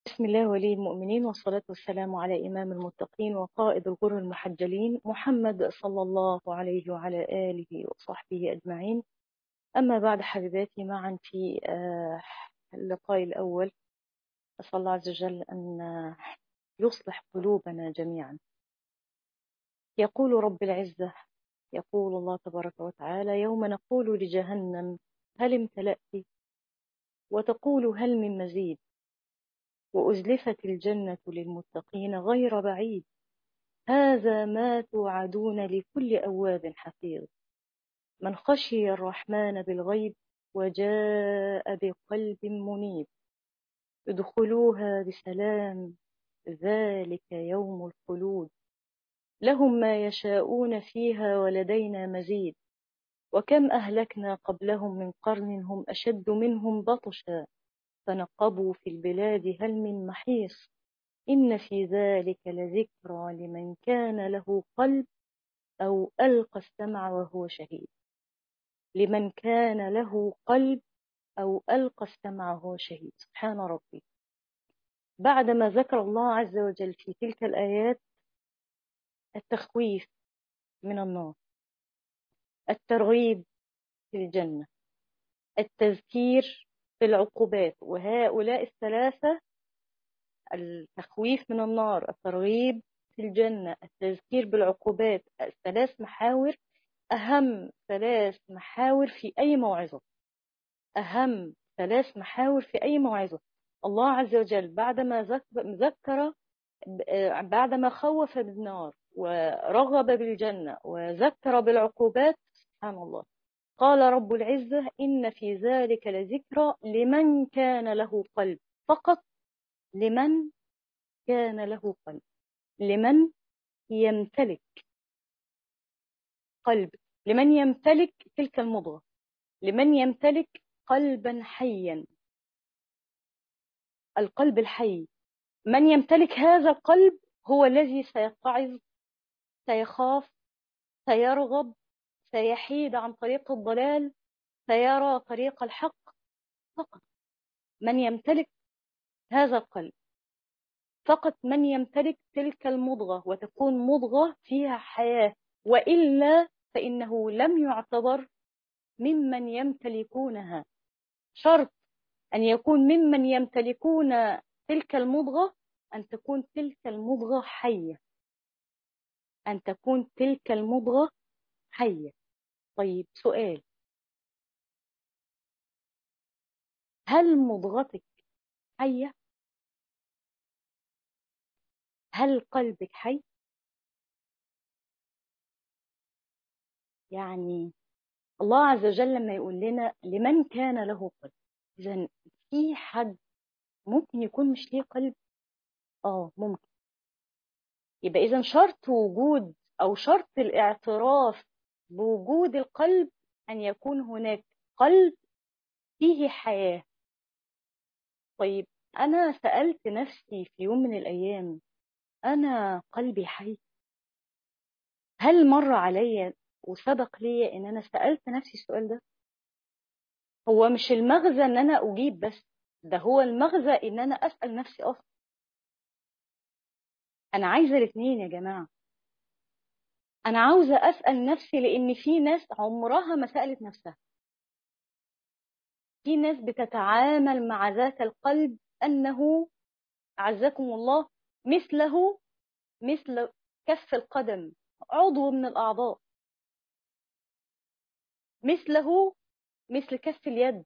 بسم الله ولي المؤمنين والصلاة والسلام على إمام المتقين وقائد الغر المحجلين محمد صلى الله عليه وعلى آله وصحبه أجمعين أما بعد حبيباتي معا في اللقاء الأول أسأل الله عز وجل أن يصلح قلوبنا جميعا يقول رب العزة يقول الله تبارك وتعالى يوم نقول لجهنم هل امتلأت وتقول هل من مزيد وأزلفت الجنة للمتقين غير بعيد هذا ما توعدون لكل أواب حفيظ من خشي الرحمن بالغيب وجاء بقلب منيب ادخلوها بسلام ذلك يوم الخلود لهم ما يشاءون فيها ولدينا مزيد وكم أهلكنا قبلهم من قرن هم أشد منهم بطشا فنقبوا في البلاد هل من محيص إن في ذلك لذكرى لمن كان له قلب أو ألقى السمع وهو شهيد لمن كان له قلب أو ألقى السمع وهو شهيد سبحان ربي بعدما ذكر الله عز وجل في تلك الآيات التخويف من النار الترغيب في الجنة التذكير في العقوبات وهؤلاء الثلاثة التخويف من النار الترغيب في الجنة التذكير بالعقوبات الثلاث محاور أهم ثلاث محاور في أي موعظة أهم ثلاث محاور في أي موعظة الله عز وجل بعدما ذكر بعدما خوف بالنار ورغب بالجنة وذكر بالعقوبات سبحان الله قال رب العزة إن في ذلك لذكرى لمن كان له قلب فقط لمن كان له قلب لمن يمتلك قلب لمن يمتلك تلك المضغة لمن يمتلك قلبا حيا القلب الحي من يمتلك هذا القلب هو الذي سيتعظ سيخاف سيرغب سيحيد عن طريق الضلال سيرى طريق الحق فقط من يمتلك هذا القلب فقط من يمتلك تلك المضغة وتكون مضغة فيها حياة وإلا فإنه لم يعتبر ممن يمتلكونها شرط أن يكون ممن يمتلكون تلك المضغة أن تكون تلك المضغة حية أن تكون تلك المضغة حية طيب سؤال هل مضغتك حية؟ هل قلبك حي؟ يعني الله عز وجل لما يقول لنا لمن كان له قلب إذا في حد ممكن يكون مش ليه قلب اه ممكن يبقى إذا شرط وجود أو شرط الاعتراف بوجود القلب أن يكون هناك قلب فيه حياة طيب أنا سألت نفسي في يوم من الأيام أنا قلبي حي هل مر عليا وسبق لي إن أنا سألت نفسي السؤال ده هو مش المغزى إن أنا أجيب بس ده هو المغزى إن أنا أسأل نفسي أصلا أنا عايزة الاثنين يا جماعة أنا عاوزة أسأل نفسي لأن في ناس عمرها ما سألت نفسها في ناس بتتعامل مع ذات القلب أنه أعزكم الله مثله مثل كف القدم عضو من الأعضاء مثله مثل كف اليد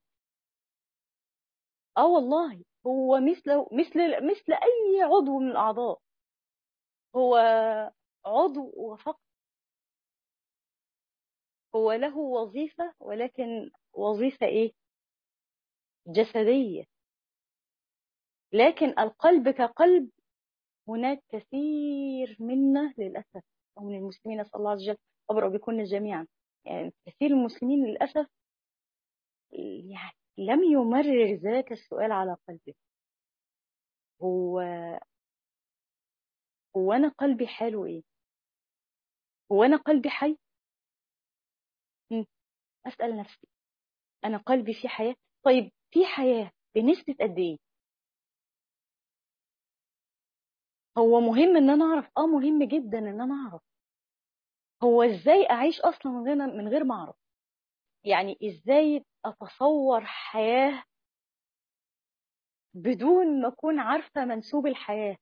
اه والله هو مثله مثل مثل اي عضو من الاعضاء هو عضو وفقط هو له وظيفة ولكن وظيفة ايه جسدية لكن القلب كقلب هناك كثير منا للأسف أو من المسلمين نسأل الله عز وجل أبرأ بكل جميعا يعني كثير من المسلمين للأسف يعني لم يمرر ذاك السؤال على قلبه هو هو أنا قلبي حاله إيه هو أنا قلبي حي أسأل نفسي أنا قلبي فيه حياة طيب في حياة بنسبة قد إيه هو مهم ان انا اعرف اه مهم جدا ان انا اعرف هو ازاي اعيش اصلا من غير من غير ما اعرف يعني ازاي اتصور حياه بدون ما اكون عارفه منسوب الحياه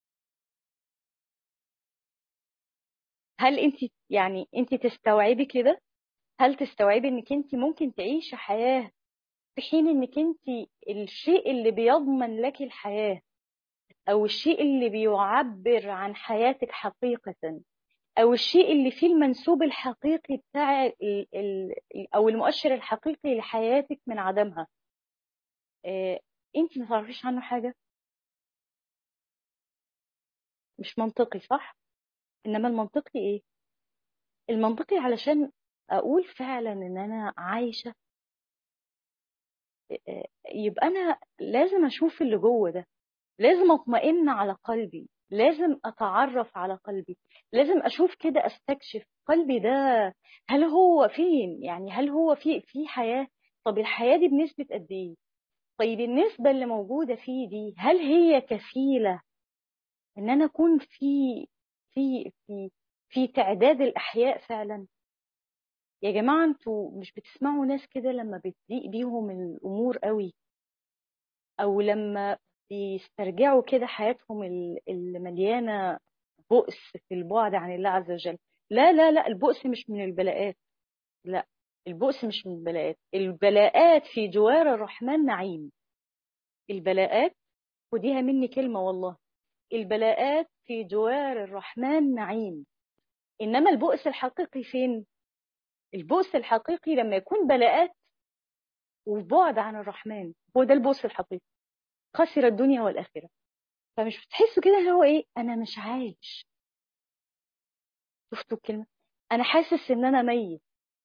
هل انت يعني انت تستوعبي كده هل تستوعبي انك انت ممكن تعيشي حياه في حين انك انت الشيء اللي بيضمن لك الحياه او الشيء اللي بيعبر عن حياتك حقيقه او الشيء اللي فيه المنسوب الحقيقي بتاع ال ال او المؤشر الحقيقي لحياتك من عدمها إيه انت ما تعرفيش عنه حاجه مش منطقي صح انما المنطقي ايه المنطقي علشان اقول فعلا ان انا عايشه يبقى انا لازم اشوف اللي جوه ده لازم اطمئن على قلبي لازم اتعرف على قلبي لازم اشوف كده استكشف قلبي ده هل هو فين يعني هل هو في في حياه طب الحياه دي بنسبه قد ايه طيب النسبه اللي موجوده فيه دي هل هي كفيله ان انا اكون في في في في تعداد الاحياء فعلا يا جماعه انتوا مش بتسمعوا ناس كده لما بتضيق بيهم الامور قوي او لما بيسترجعوا كده حياتهم اللي مليانه بؤس في البعد عن الله عز وجل لا لا لا البؤس مش من البلاءات لا البؤس مش من البلاءات البلاءات في جوار الرحمن نعيم البلاءات وديها مني كلمة والله البلاءات في جوار الرحمن نعيم إنما البؤس الحقيقي فين البؤس الحقيقي لما يكون بلاءات وبعد عن الرحمن هو ده البؤس الحقيقي خسر الدنيا والآخرة فمش بتحسوا كده هو ايه انا مش عايش شفتوا الكلمة انا حاسس ان انا ميت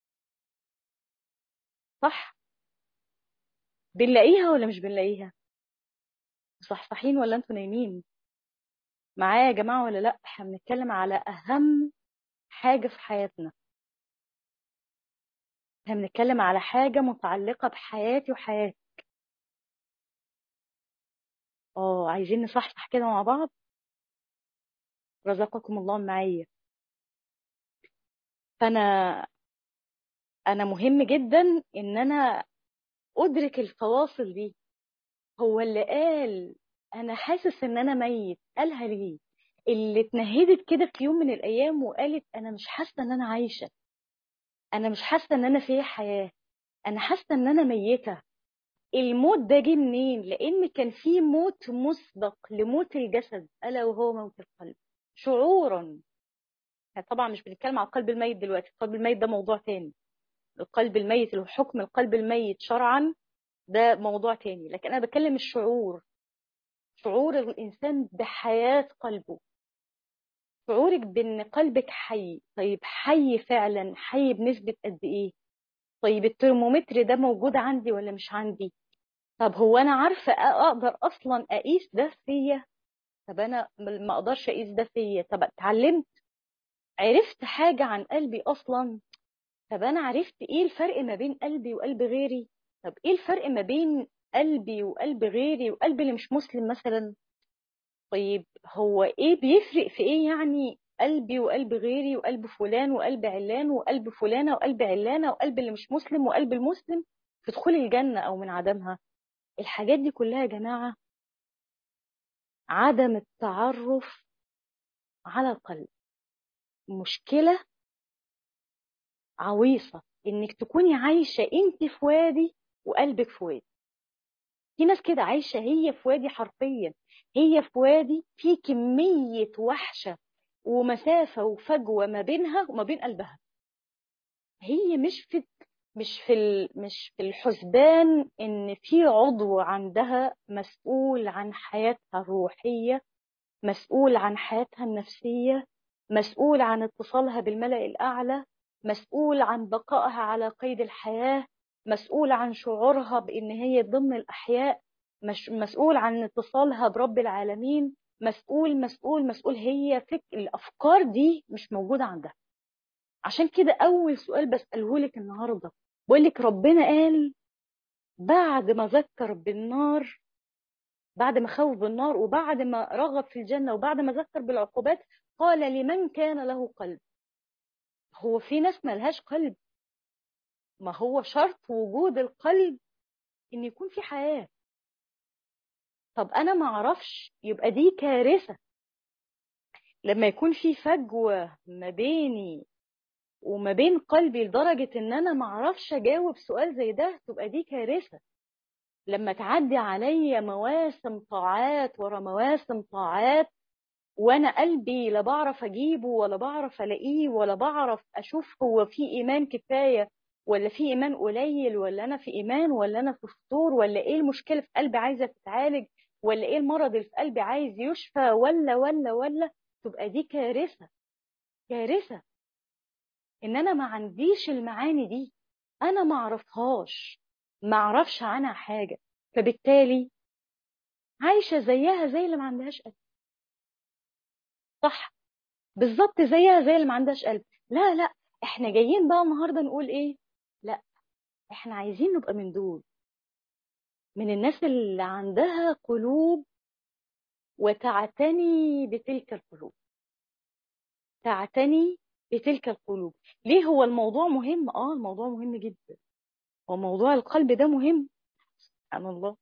صح بنلاقيها ولا مش بنلاقيها صحصحين ولا انتوا نايمين معايا يا جماعة ولا لا احنا بنتكلم على اهم حاجة في حياتنا احنا بنتكلم على حاجة متعلقة بحياتي وحياتك اه عايزين نصحصح كده مع بعض رزقكم الله معايا فانا انا مهم جدا ان انا ادرك الفواصل دي هو اللي قال انا حاسس ان انا ميت قالها ليه اللي اتنهدت كده في يوم من الايام وقالت انا مش حاسه ان انا عايشه انا مش حاسه ان انا في حياه انا حاسه ان انا ميته الموت ده جه منين لان كان في موت مسبق لموت الجسد الا وهو موت القلب شعورا طبعا مش بنتكلم على القلب الميت دلوقتي القلب الميت ده موضوع تاني القلب الميت اللي هو حكم القلب الميت شرعا ده موضوع تاني لكن انا بتكلم الشعور شعور الانسان بحياه قلبه شعورك بان قلبك حي طيب حي فعلا حي بنسبه قد ايه طيب الترمومتر ده موجود عندي ولا مش عندي طب هو انا عارفه اقدر اصلا اقيس ده فيا طب انا ما اقدرش اقيس ده فيا طب اتعلمت عرفت حاجه عن قلبي اصلا طب انا عرفت ايه الفرق ما بين قلبي وقلب غيري طب ايه الفرق ما بين قلبي وقلب غيري وقلب اللي مش مسلم مثلا طيب هو ايه بيفرق في ايه يعني قلبي وقلب غيري وقلب فلان وقلب علان وقلب فلانه وقلب علانه وقلب اللي مش مسلم وقلب المسلم في دخول الجنه او من عدمها الحاجات دي كلها يا جماعه عدم التعرف على القلب مشكله عويصه انك تكوني عايشه انت في وادي وقلبك في وادي في ناس كده عايشه هي في وادي حرفيا هي في وادي في كميه وحشه ومسافه وفجوه ما بينها وما بين قلبها هي مش في مش في مش في الحسبان ان في عضو عندها مسؤول عن حياتها الروحيه مسؤول عن حياتها النفسيه مسؤول عن اتصالها بالملأ الاعلى مسؤول عن بقائها على قيد الحياه مسؤول عن شعورها بان هي ضمن الاحياء مش مسؤول عن اتصالها برب العالمين مسؤول مسؤول مسؤول هي فك الافكار دي مش موجوده عندها عشان كده اول سؤال بساله لك النهارده بقول لك ربنا قال بعد ما ذكر بالنار بعد ما خوف بالنار وبعد ما رغب في الجنة وبعد ما ذكر بالعقوبات قال لمن كان له قلب هو في ناس ملهاش قلب ما هو شرط وجود القلب ان يكون في حياة طب انا ما اعرفش يبقى دي كارثة لما يكون في فجوة ما بيني وما بين قلبي لدرجة ان انا ما اعرفش اجاوب سؤال زي ده تبقى دي كارثة لما تعدي عليا مواسم طاعات ورا مواسم طاعات وانا قلبي لا بعرف اجيبه ولا بعرف الاقيه ولا بعرف اشوف هو في ايمان كفايه ولا في ايمان قليل ولا انا في ايمان ولا انا في فطور ولا ايه المشكله في قلبي عايزه تتعالج ولا ايه المرض اللي في قلبي عايز يشفى ولا ولا ولا تبقى دي كارثه كارثه ان انا ما عنديش المعاني دي انا ما اعرفهاش ما اعرفش عنها حاجه فبالتالي عايشه زيها زي اللي ما عندهاش قلب صح بالظبط زيها زي اللي ما عندهاش قلب لا لا احنا جايين بقى النهارده نقول ايه لا احنا عايزين نبقى من دول من الناس اللي عندها قلوب وتعتني بتلك القلوب تعتني بتلك القلوب ليه هو الموضوع مهم اه الموضوع مهم جدا هو موضوع القلب ده مهم سبحان الله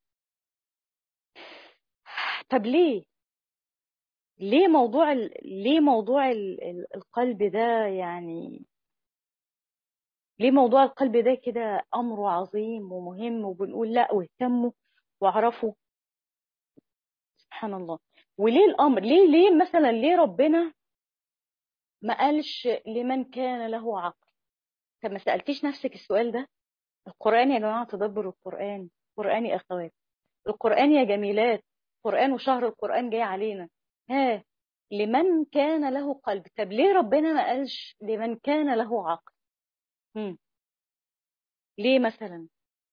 طب ليه ليه موضوع ال... ليه موضوع ال... ال- القلب ده يعني ليه موضوع القلب ده كده امره عظيم ومهم وبنقول لا واهتموا واعرفوا سبحان الله وليه الامر ليه ليه مثلا ليه ربنا ما قالش لمن كان له عقل طب ما سالتيش نفسك السؤال ده القران يا جماعه تدبر القران قران يا اخوات القران يا جميلات قران وشهر القران جاي علينا ها لمن كان له قلب طب ليه ربنا ما قالش لمن كان له عقل هم. ليه مثلا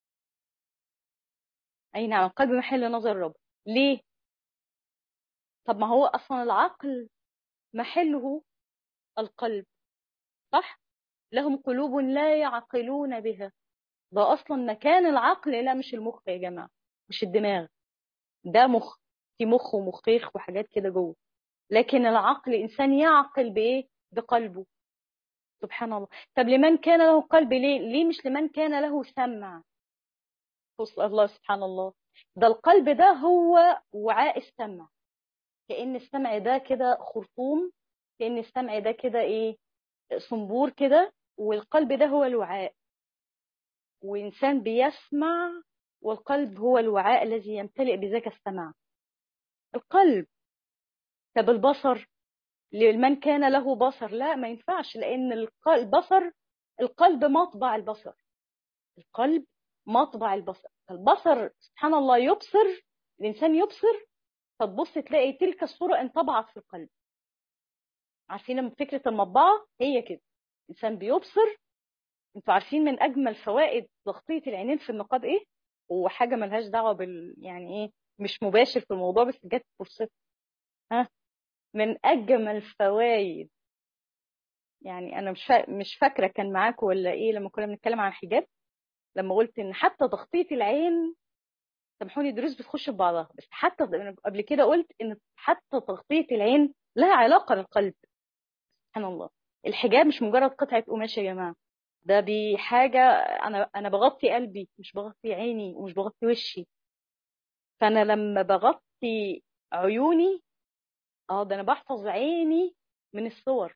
اي نعم القلب محل نظر الرب ليه طب ما هو اصلا العقل محله القلب صح لهم قلوب لا يعقلون بها ده اصلا مكان العقل لا مش المخ يا جماعه مش الدماغ ده مخ في مخ ومخيخ وحاجات كده جوه لكن العقل انسان يعقل بايه بقلبه سبحان الله طب لمن كان له قلب ليه ليه مش لمن كان له سمع بص الله سبحان الله ده القلب ده هو وعاء السمع كأن السمع ده كده خرطوم كأن السمع ده كده ايه صنبور كده والقلب ده هو الوعاء وإنسان بيسمع والقلب هو الوعاء الذي يمتلئ بذاك السمع القلب طب البصر لمن كان له بصر لا ما ينفعش لأن الق- البصر القلب مطبع البصر القلب مطبع البصر البصر سبحان الله يبصر الإنسان يبصر فتبص تلاقي تلك الصورة انطبعت في القلب عارفين لما فكرة المطبعة هي كده الإنسان بيبصر انتوا عارفين من أجمل فوائد تغطية العينين في النقاب إيه؟ وحاجة ملهاش دعوة بال يعني إيه مش مباشر في الموضوع بس جت فرصتها ها من أجمل فوائد يعني أنا مش فا... مش فاكرة كان معاكم ولا إيه لما كنا بنتكلم عن الحجاب لما قلت إن حتى تغطية العين سامحوني الدروس بتخش في بعضها بس حتى قبل كده قلت إن حتى تغطية العين لها علاقة بالقلب سبحان الله الحجاب مش مجرد قطعة قماش يا جماعة ده بحاجة أنا أنا بغطي قلبي مش بغطي عيني ومش بغطي وشي فأنا لما بغطي عيوني اه ده أنا بحفظ عيني من الصور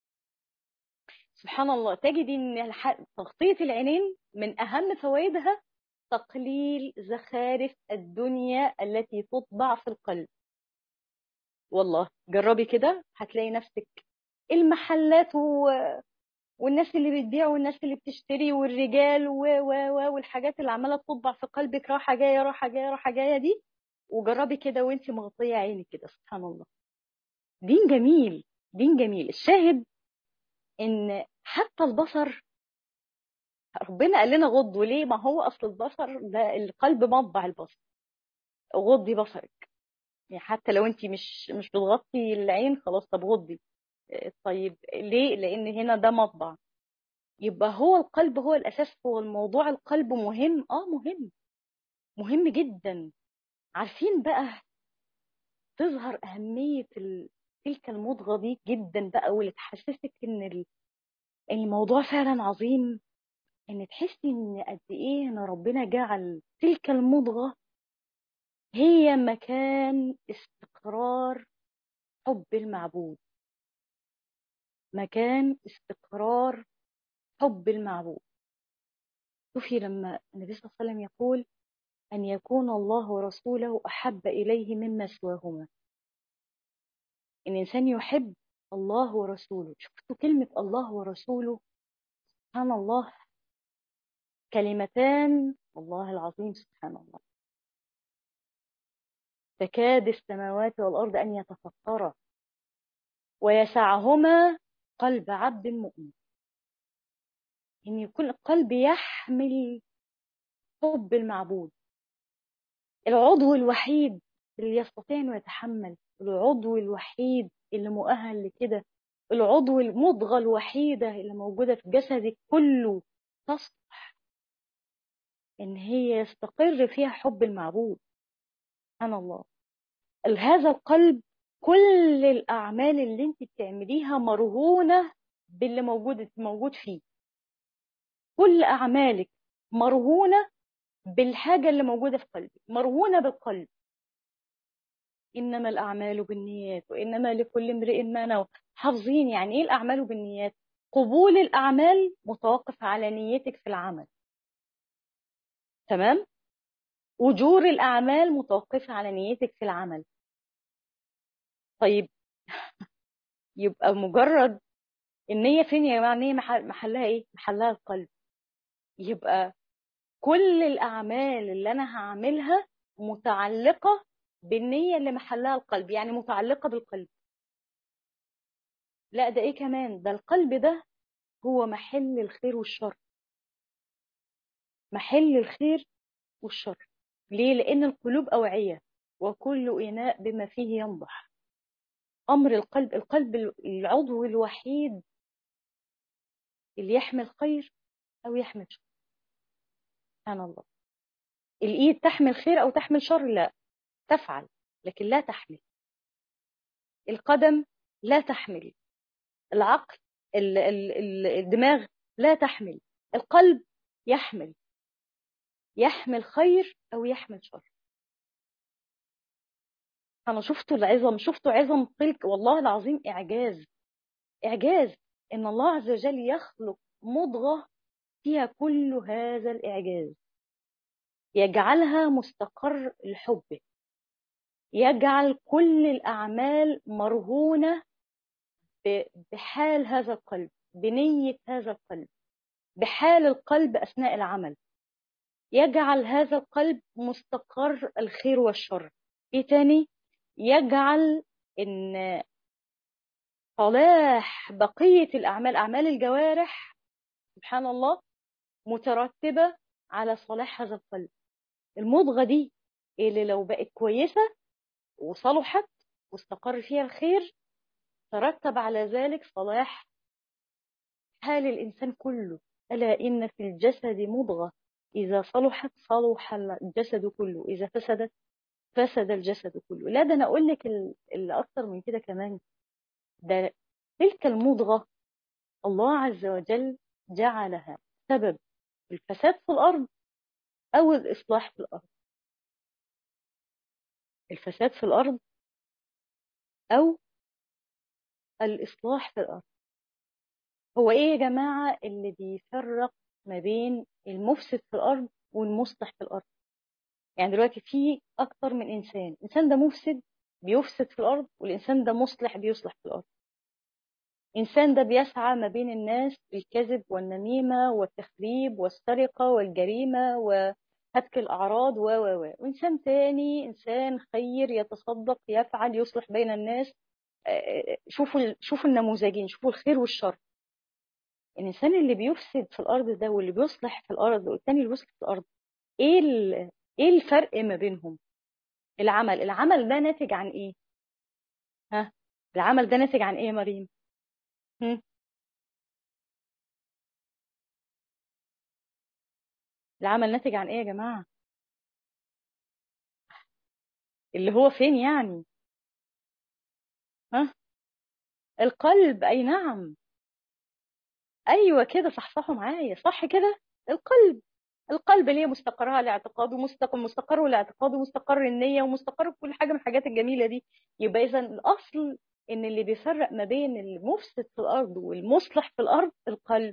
سبحان الله تجد إن الح- تغطية العينين من أهم فوائدها تقليل زخارف الدنيا التي تطبع في القلب والله جربي كده هتلاقي نفسك المحلات و... والناس اللي بتبيع والناس اللي بتشتري والرجال و و و والحاجات اللي عماله تطبع في قلبك راحه جايه راحه جايه راحه جايه دي وجربي كده وانت مغطيه عينك كده سبحان الله دين جميل دين جميل الشاهد ان حتى البصر ربنا قال لنا غضوا ليه ما هو اصل البصر ده القلب مطبع البصر غضي بصرك يعني حتى لو انت مش مش بتغطي العين خلاص طب غضي طيب ليه لان هنا ده مطبع يبقى هو القلب هو الاساس هو الموضوع القلب مهم اه مهم مهم جدا عارفين بقى تظهر أهمية ال... تلك المضغة دي جدا بقى واللي تحسسك إن ال... إن الموضوع فعلا عظيم إن تحسي إن قد إيه إن ربنا جعل تلك المضغة هي مكان استقرار حب المعبود مكان استقرار حب المعبود شوفي لما النبي صلى الله عليه وسلم يقول أن يكون الله ورسوله أحب إليه مما سواهما إن الإنسان يحب الله ورسوله شفتوا كلمة الله ورسوله سبحان الله كلمتان والله العظيم سبحان الله تكاد السماوات والأرض أن يتفطرا ويسعهما قلب عبد مؤمن إن يكون القلب يحمل حب المعبود العضو الوحيد اللي يستطيع انه يتحمل العضو الوحيد اللي مؤهل لكده العضو المضغة الوحيدة اللي موجودة في جسدك كله تصلح ان هي يستقر فيها حب المعبود سبحان الله هذا القلب كل الاعمال اللي انت بتعمليها مرهونة باللي موجود موجود فيه كل اعمالك مرهونة بالحاجة اللي موجودة في قلبك مرهونة بالقلب إنما الأعمال بالنيات وإنما لكل امرئ ما نوى حافظين يعني إيه الأعمال بالنيات قبول الأعمال متوقف على نيتك في العمل تمام أجور الأعمال متوقفة على نيتك في العمل طيب يبقى مجرد النية فين يا جماعة النية محل محلها إيه محلها القلب يبقى كل الأعمال اللي أنا هعملها متعلقة بالنية اللي محلها القلب يعني متعلقة بالقلب لا ده إيه كمان ده القلب ده هو محل الخير والشر محل الخير والشر ليه لأن القلوب أوعية وكل إناء بما فيه ينضح أمر القلب القلب العضو الوحيد اللي يحمل خير أو يحمل شر سبحان الله الإيد تحمل خير أو تحمل شر لا تفعل لكن لا تحمل القدم لا تحمل العقل ال ال ال الدماغ لا تحمل القلب يحمل يحمل خير أو يحمل شر أنا شفت العظم شفت عظم تلك والله العظيم إعجاز إعجاز إن الله عز وجل يخلق مضغة فيها كل هذا الإعجاز يجعلها مستقر الحب يجعل كل الأعمال مرهونة بحال هذا القلب بنية هذا القلب بحال القلب أثناء العمل يجعل هذا القلب مستقر الخير والشر إيه تاني يجعل إن صلاح بقية الأعمال أعمال الجوارح سبحان الله مترتبة على صلاح هذا القلب المضغة دي اللي لو بقت كويسة وصلحت واستقر فيها الخير ترتب على ذلك صلاح حال الإنسان كله ألا إن في الجسد مضغة إذا صلحت صلح الجسد كله إذا فسدت فسد الجسد كله لا ده أنا أقول لك اللي أكتر من كده كمان ده تلك المضغة الله عز وجل جعلها سبب الفساد في الأرض أو الإصلاح في الأرض الفساد في الأرض أو الإصلاح في الأرض هو إيه يا جماعة اللي بيفرق ما بين المفسد في الأرض والمصلح في الأرض يعني دلوقتي في أكتر من إنسان الإنسان ده مفسد بيفسد في الأرض والإنسان ده مصلح بيصلح في الأرض إنسان ده بيسعى ما بين الناس بالكذب والنميمة والتخريب والسرقة والجريمة وهتك الأعراض و و و وإنسان تاني إنسان خير يتصدق يفعل يصلح بين الناس شوفوا شوفوا النموذجين شوفوا الخير والشر الإنسان اللي بيفسد في الأرض ده واللي بيصلح في الأرض والتاني اللي بيصلح في الأرض إيه إيه الفرق ما بينهم؟ العمل العمل ده ناتج عن إيه؟ ها؟ العمل ده ناتج عن إيه يا مريم؟ هم؟ العمل ناتج عن ايه يا جماعة اللي هو فين يعني ها القلب اي نعم ايوه كده صحصحوا معايا صح كده القلب القلب اللي هي مستقرها الاعتقاد ومستقر مستقره الاعتقاد ومستقر النيه ومستقر كل حاجه من الحاجات الجميله دي يبقى اذا الاصل ان اللي بيفرق ما بين المفسد في الارض والمصلح في الارض القلب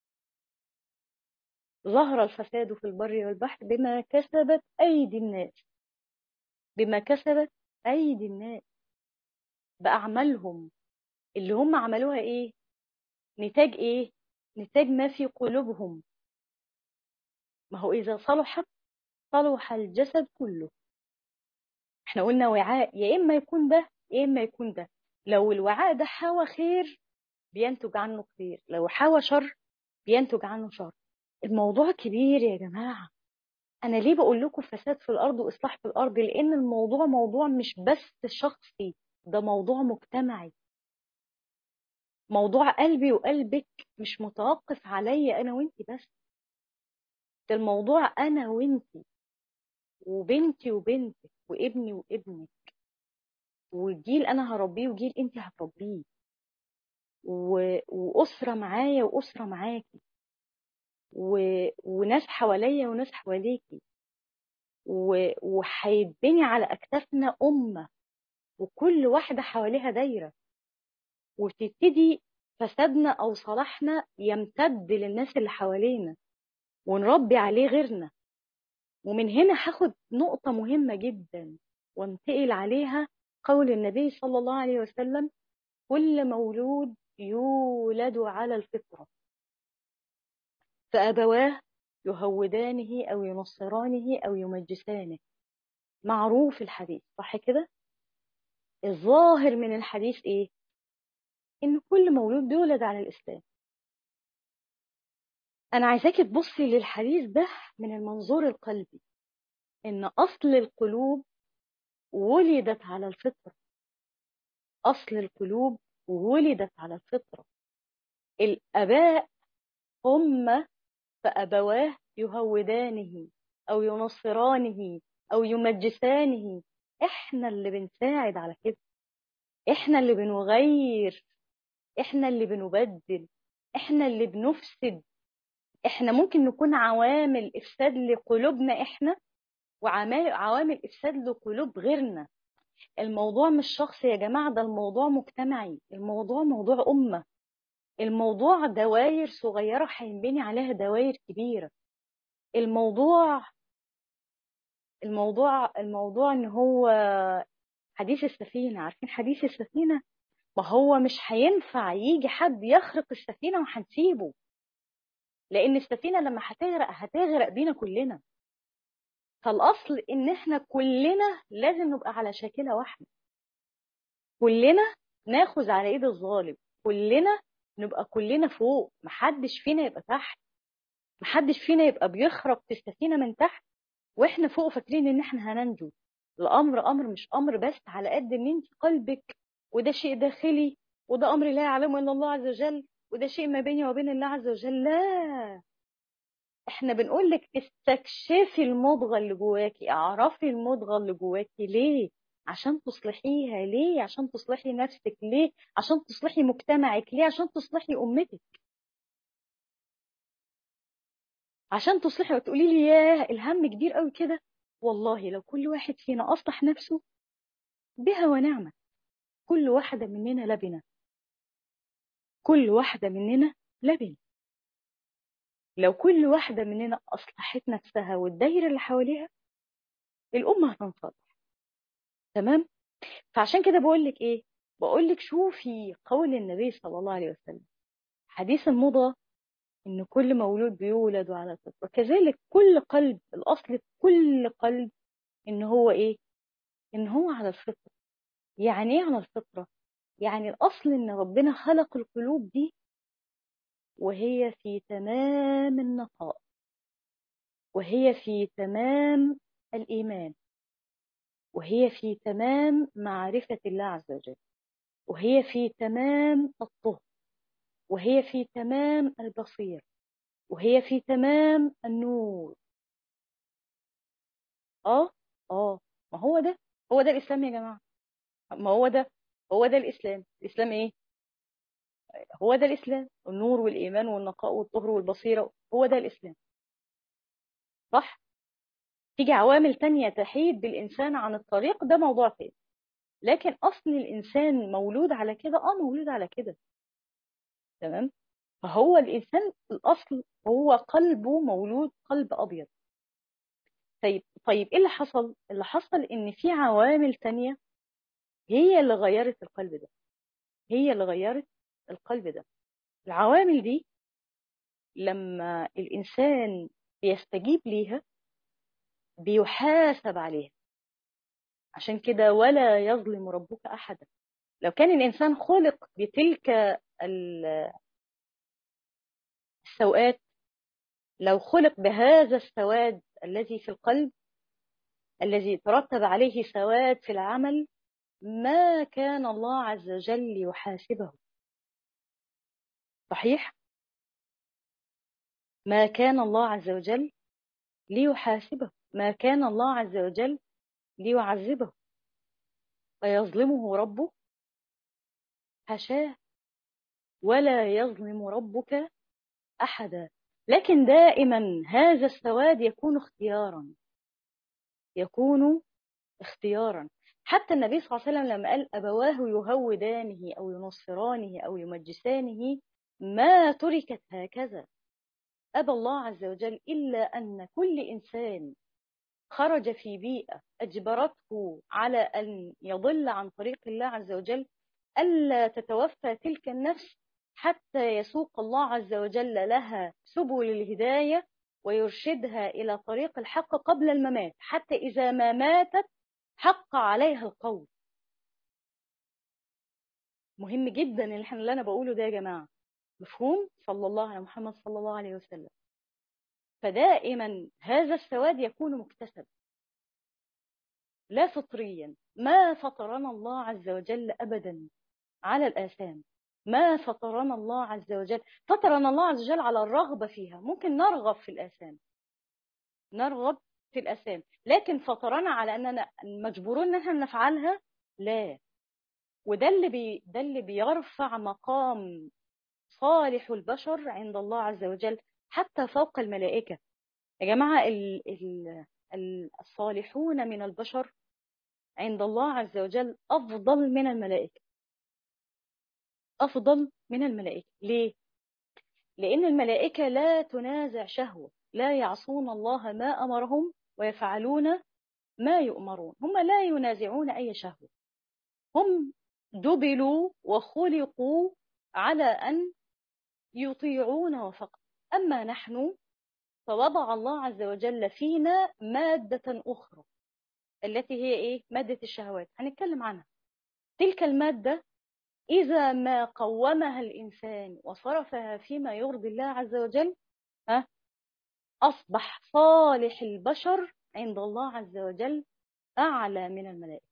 ظهر الفساد في البر والبحر بما كسبت ايدي الناس بما كسبت ايدي الناس باعمالهم اللي هم عملوها ايه نتاج ايه نتاج ما في قلوبهم ما هو اذا صلحت صلح الجسد كله احنا قلنا وعاء يا اما يكون ده يا اما يكون ده لو الوعاء ده حوى خير بينتج عنه خير لو حوى شر بينتج عنه شر الموضوع كبير يا جماعة أنا ليه بقول لكم فساد في الأرض وإصلاح في الأرض لأن الموضوع موضوع مش بس شخصي ده موضوع مجتمعي موضوع قلبي وقلبك مش متوقف عليا أنا وإنتي بس ده الموضوع أنا وإنتي وبنتي وبنتك وابني وابنك وجيل أنا هربيه وجيل إنتي هتربيه و... وأسرة معايا وأسرة معاكي و... وناس حواليا وناس حواليكي و... وهيتبني على أكتافنا أمة وكل واحدة حواليها دايرة وتبتدي فسادنا أو صلاحنا يمتد للناس اللي حوالينا ونربي عليه غيرنا ومن هنا هاخد نقطة مهمة جدا وانتقل عليها قول النبي صلى الله عليه وسلم كل مولود يولد على الفطرة فأبواه يهودانه أو ينصرانه أو يمجسانه معروف الحديث صح كده الظاهر من الحديث إيه إن كل مولود بيولد على الإسلام أنا عايزاكي تبصي للحديث ده من المنظور القلبي إن أصل القلوب ولدت على الفطرة أصل القلوب ولدت على الفطرة الآباء هم فأبواه يهودانه أو ينصرانه أو يمجسانه إحنا اللي بنساعد على كده إحنا اللي بنغير إحنا اللي بنبدل إحنا اللي بنفسد إحنا ممكن نكون عوامل إفساد لقلوبنا إحنا وعوامل إفساد لقلوب غيرنا الموضوع مش شخصي يا جماعة ده الموضوع مجتمعي الموضوع موضوع أمة الموضوع دواير صغيرة هينبني عليها دواير كبيرة الموضوع الموضوع الموضوع ان هو حديث السفينة عارفين حديث السفينة ما هو مش هينفع يجي حد يخرق السفينة وهنسيبه لان السفينة لما هتغرق هتغرق بينا كلنا فالاصل ان احنا كلنا لازم نبقى على شاكلة واحدة كلنا ناخذ على ايد الظالم كلنا نبقى كلنا فوق محدش فينا يبقى تحت محدش فينا يبقى بيخرق في السفينة من تحت واحنا فوق فاكرين ان احنا هننجو الامر امر مش امر بس على قد ان انت قلبك وده شيء داخلي وده امر لا يعلمه الا الله عز وجل وده شيء ما بيني وبين الله عز وجل لا احنا بنقول لك استكشفي المضغه اللي جواكي اعرفي المضغه اللي جواكي ليه عشان تصلحيها ليه عشان تصلحي نفسك ليه عشان تصلحي مجتمعك ليه عشان تصلحي امتك عشان تصلحي وتقولي لي ياه الهم كبير قوي كده والله لو كل واحد فينا اصلح نفسه بها ونعمه كل واحده مننا لبنه كل واحده مننا لبنه لو كل واحده مننا اصلحت نفسها والدايره اللي حواليها الامه هتنصلح تمام فعشان كده بقول لك ايه بقول لك شوفي قول النبي صلى الله عليه وسلم حديث المضى ان كل مولود بيولد على الفطره كذلك كل قلب الاصل في كل قلب ان هو ايه ان هو على الفطره يعني ايه على الفطره يعني الاصل ان ربنا خلق القلوب دي وهي في تمام النقاء وهي في تمام الايمان وهي في تمام معرفه الله عز وجل وهي في تمام الطهر وهي في تمام البصير وهي في تمام النور اه اه ما هو ده هو ده الإسلام يا جماعة ما هو ده هو ده الإسلام الإسلام إيه هو ده الإسلام النور والإيمان والنقاء والطهر والبصيرة هو ده الإسلام صح تيجي عوامل تانية تحيد بالإنسان عن الطريق ده موضوع تاني لكن أصل الإنسان مولود على كده آه مولود على كده تمام فهو الإنسان الأصل هو قلبه مولود قلب أبيض طيب طيب إيه اللي حصل؟ اللي حصل إن في عوامل تانية هي اللي غيرت القلب ده هي اللي غيرت القلب ده العوامل دي لما الإنسان بيستجيب ليها بيحاسب عليها عشان كده ولا يظلم ربك أحدا لو كان الإنسان خلق بتلك السوءات لو خلق بهذا السواد الذي في القلب الذي ترتب عليه سواد في العمل ما كان الله عز وجل يحاسبه صحيح ما كان الله عز وجل ليحاسبه ما كان الله عز وجل ليعذبه فيظلمه ربه حشاه ولا يظلم ربك احدا لكن دائما هذا السواد يكون اختيارا يكون اختيارا حتى النبي صلى الله عليه وسلم لما قال أبواه يهودانه أو ينصرانه أو يمجسانه ما تركت هكذا أبى الله عز وجل إلا أن كل إنسان خرج في بيئة أجبرته على أن يضل عن طريق الله عز وجل ألا تتوفى تلك النفس حتى يسوق الله عز وجل لها سبل الهداية ويرشدها إلى طريق الحق قبل الممات حتى إذا ما ماتت حق عليها القول مهم جدا اللي احنا اللي انا بقوله ده يا جماعه مفهوم صلى الله على محمد صلى الله عليه وسلم فدائما هذا السواد يكون مكتسب لا فطريا ما فطرنا الله عز وجل ابدا على الاثام ما فطرنا الله عز وجل فطرنا الله عز وجل على الرغبه فيها ممكن نرغب في الاثام نرغب في الأسام لكن فطرنا على أننا مجبورون أن احنا نفعلها لا وده اللي بي ده اللي بيرفع مقام صالح البشر عند الله عز وجل حتى فوق الملائكة يا جماعة ال ال الصالحون من البشر عند الله عز وجل أفضل من الملائكة أفضل من الملائكة ليه؟ لأن الملائكة لا تنازع شهوة لا يعصون الله ما أمرهم ويفعلون ما يؤمرون هم لا ينازعون أي شهوة هم دبلوا وخلقوا على أن يطيعون فقط أما نحن فوضع الله عز وجل فينا مادة أخرى التي هي إيه؟ مادة الشهوات هنتكلم عنها تلك المادة إذا ما قومها الإنسان وصرفها فيما يرضي الله عز وجل ها أصبح صالح البشر عند الله عز وجل أعلى من الملائكة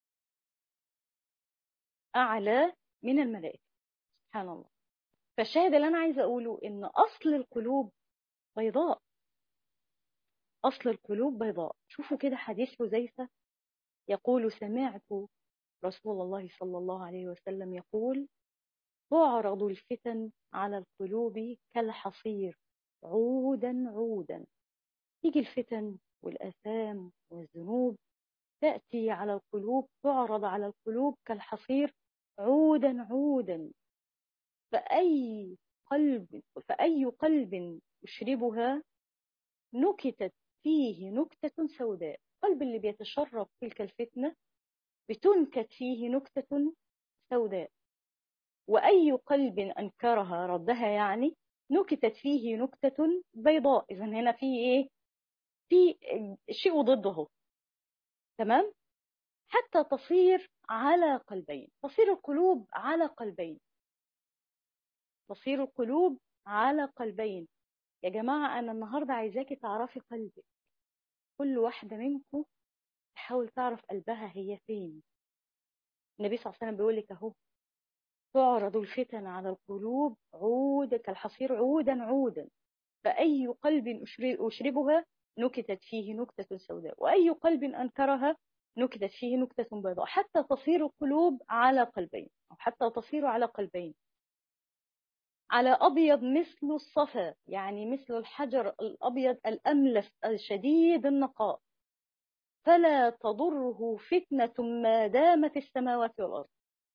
أعلى من الملائكة سبحان الله فالشاهد اللي أنا عايزة أقوله إن أصل القلوب بيضاء أصل القلوب بيضاء شوفوا كده حديث حذيفة يقول سمعت رسول الله صلى الله عليه وسلم يقول تعرض الفتن على القلوب كالحصير عودا عودا تيجي الفتن والآثام والذنوب تأتي على القلوب تعرض على القلوب كالحصير عودا عودا فأي قلب فأي قلب يشربها نكتت فيه نكتة سوداء القلب اللي بيتشرب تلك الفتنة بتنكت فيه نكتة سوداء وأي قلب أنكرها ردها يعني نكتت فيه نكتة بيضاء إذا هنا في إيه؟ في شيء ضده تمام؟ حتى تصير على قلبين تصير القلوب على قلبين تصير القلوب على قلبين يا جماعة أنا النهاردة عايزاكي تعرفي قلبك كل واحدة منكم تحاول تعرف قلبها هي فين النبي صلى الله عليه وسلم بيقول لك أهو تعرض الفتن على القلوب عودا كالحصير عودا عودا فأي قلب أشربها نكتت فيه نكتة سوداء وأي قلب أنكرها نكتت فيه نكتة بيضاء حتى تصير القلوب على قلبين أو حتى تصير على قلبين على أبيض مثل الصفا يعني مثل الحجر الأبيض الأملس الشديد النقاء فلا تضره فتنة ما دامت السماوات والأرض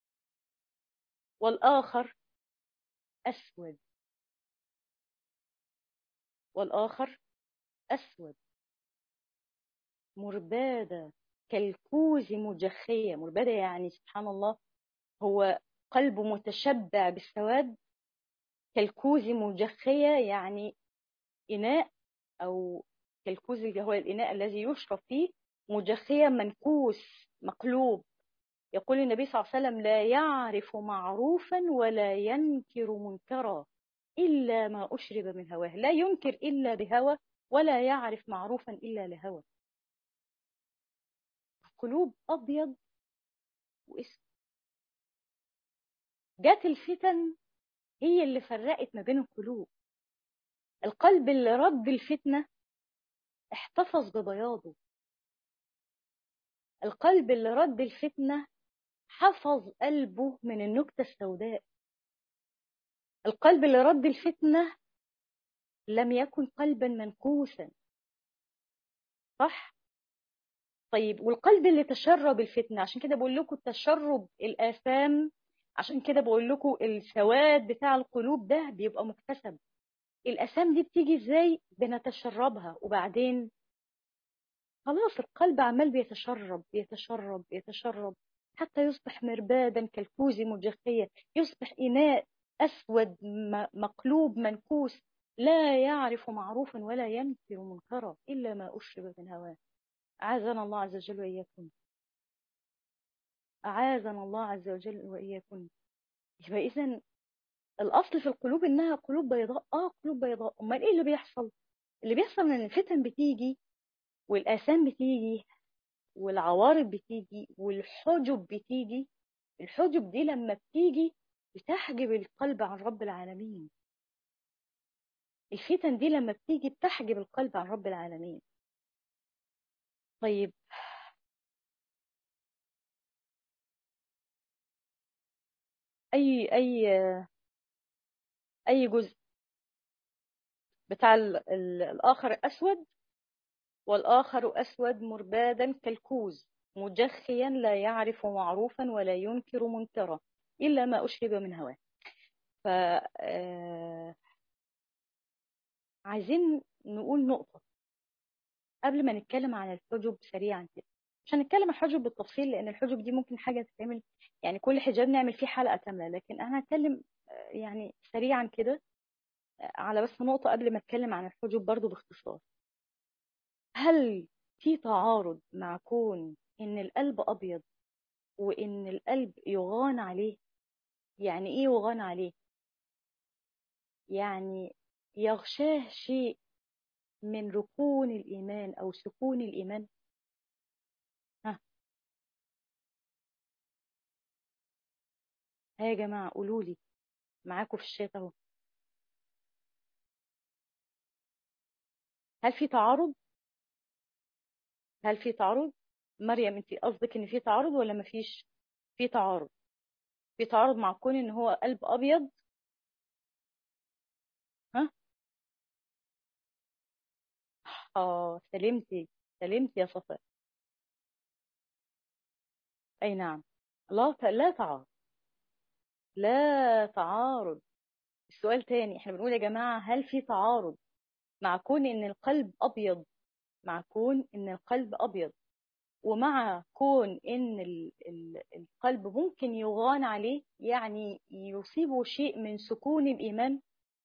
والآخر أسود والآخر أسود مربادة كالكوز مجخية مربادة يعني سبحان الله هو قلب متشبع بالسواد كالكوز مجخية يعني إناء أو كالكوز اللي هو الإناء الذي يشرب فيه مجخية منكوس مقلوب يقول النبي صلى الله عليه وسلم لا يعرف معروفا ولا ينكر منكرا إلا ما أشرب من هواه لا ينكر إلا بهوى ولا يعرف معروفا إلا لهوى قلوب أبيض واسود جات الفتن هي اللي فرقت ما بين القلوب القلب اللي رد الفتنة احتفظ ببياضه القلب اللي رد الفتنة حفظ قلبه من النكتة السوداء القلب اللي رد الفتنة لم يكن قلبا منكوسا صح طيب والقلب اللي تشرب الفتنة عشان كده بقول لكم تشرب الآثام عشان كده بقول لكم السواد بتاع القلوب ده بيبقى مكتسب الآثام دي بتيجي ازاي بنتشربها وبعدين خلاص القلب عمال بيتشرب بيتشرب بيتشرب حتى يصبح مربادا كالكوز مجخية يصبح إناء أسود مقلوب منكوس لا يعرف معروفا ولا ينكر منكرا إلا ما أشرب من هواه أعاذنا الله عز وجل وإياكم أعاذنا الله عز وجل وإياكم يبقى إذا الأصل في القلوب إنها قلوب بيضاء آه قلوب بيضاء أمال إيه اللي بيحصل؟ اللي بيحصل إن الفتن بتيجي والآثام بتيجي والعوارض بتيجي والحجب بتيجي الحجب دي لما بتيجي بتحجب القلب عن رب العالمين الفتن دي لما بتيجي بتحجب القلب عن رب العالمين طيب اي اي اي جزء بتاع ال ال الاخر اسود والاخر اسود مربادا كالكوز مجخيا لا يعرف معروفا ولا ينكر منكرا الا ما اشرب من هواه ف عايزين نقول نقطه قبل ما نتكلم عن الحجب سريعا كده مش هنتكلم عن الحجب بالتفصيل لان الحجب دي ممكن حاجه تتعمل يعني كل حجاب نعمل فيه حلقه كامله لكن انا هتكلم يعني سريعا كده على بس نقطه قبل ما اتكلم عن الحجب برضو باختصار هل في تعارض مع كون ان القلب ابيض وان القلب يغان عليه يعني ايه يغان عليه يعني يغشاه شيء من ركون الإيمان أو سكون الإيمان ها ها يا جماعة قولوا لي معاكم في الشات اهو هل في تعارض هل في تعارض مريم انت قصدك ان في تعارض ولا مفيش في تعارض في تعارض مع كون ان هو قلب ابيض ها اه سلمتي سلمتي يا صفاء اي نعم لا لا تعارض لا تعارض السؤال تاني احنا بنقول يا جماعة هل في تعارض مع كون ان القلب ابيض مع كون ان القلب ابيض ومع كون ان ال ال القلب ممكن يغان عليه يعني يصيبه شيء من سكون الايمان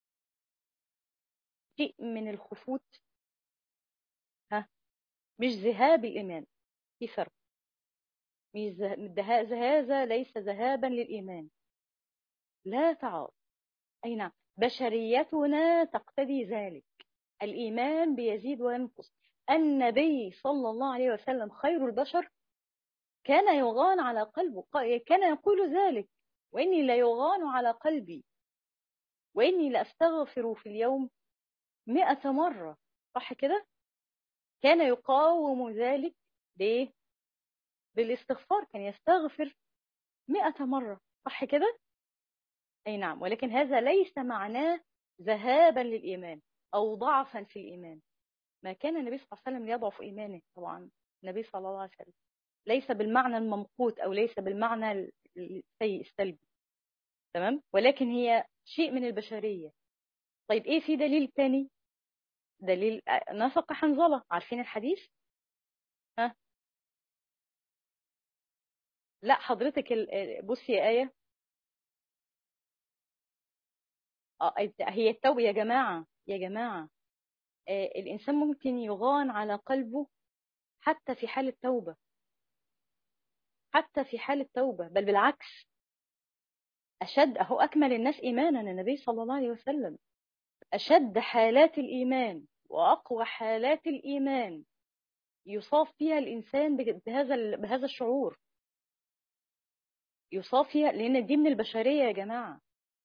شيء من الخفوت ها مش ذهاب الايمان في فرق مش هذا ليس ذهابا للايمان لا تعارض اي نعم بشريتنا تقتضي ذلك الايمان بيزيد وينقص النبي صلى الله عليه وسلم خير البشر كان يغان على قلبه كان يقول ذلك وإني لا يغان على قلبي وإني لأستغفر في اليوم مئة مرة صح كده كان يقاوم ذلك ليه بالاستغفار كان يستغفر مئة مرة صح كده أي نعم ولكن هذا ليس معناه ذهابا للإيمان أو ضعفا في الإيمان ما كان النبي صلى الله عليه وسلم يضعف إيمانه طبعا النبي صلى الله عليه وسلم ليس بالمعنى الممقوت أو ليس بالمعنى السيء السلبي تمام ولكن هي شيء من البشرية طيب إيه في دليل تاني دليل نفق حنظلة عارفين الحديث ها لا حضرتك بصي يا آية هي التوبة يا جماعة يا جماعة الإنسان ممكن يغان على قلبه حتى في حال التوبة حتى في حال التوبة بل بالعكس أشد أهو أكمل الناس إيمانا النبي صلى الله عليه وسلم أشد حالات الإيمان وأقوى حالات الإيمان يصاب فيها الإنسان بهذا بهذا الشعور يصاب فيها لأن دي من البشرية يا جماعة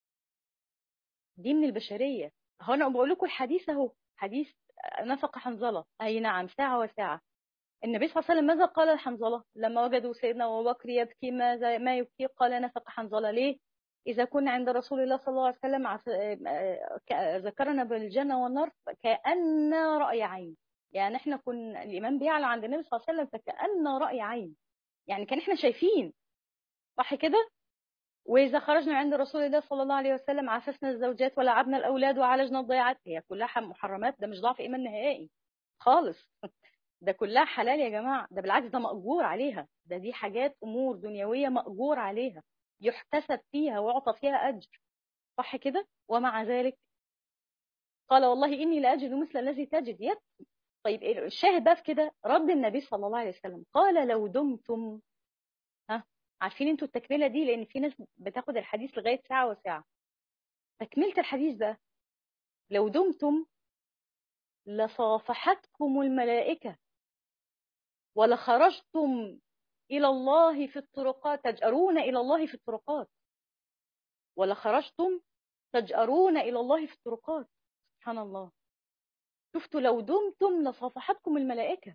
دي من البشرية هو أنا بقول لكم الحديث أهو حديث نفق حنظلة أي نعم ساعة وساعة النبي صلى الله عليه وسلم ماذا قال لحنظلة لما وجدوا سيدنا أبو بكر يبكي ماذا ما يبكي قال نفق حنظلة ليه إذا كنا عند رسول الله صلى الله عليه وسلم ذكرنا بالجنة والنار كأن رأي عين يعني احنا كنا الإمام بيعلى عند النبي صلى الله عليه وسلم فكأن رأي عين يعني كان احنا شايفين صح كده وإذا خرجنا عند رسول الله صلى الله عليه وسلم عففنا الزوجات ولعبنا الأولاد وعالجنا الضياعات هي كلها محرمات ده مش ضعف إيمان نهائي خالص ده كلها حلال يا جماعة ده بالعكس ده مأجور عليها ده دي حاجات أمور دنيوية مأجور عليها يحتسب فيها ويعطى فيها أجر صح كده ومع ذلك قال والله إني لأجد مثل الذي تجد يكفي طيب الشاهد بقى في كده رد النبي صلى الله عليه وسلم قال لو دمتم ها عارفين انتوا التكمله دي لان في ناس بتاخد الحديث لغايه ساعه وساعه تكمله الحديث ده لو دمتم لصافحتكم الملائكه ولخرجتم الى الله في الطرقات تجأرون الى الله في الطرقات ولخرجتم تجأرون الى الله في الطرقات سبحان الله شفتوا لو دمتم لصافحتكم الملائكه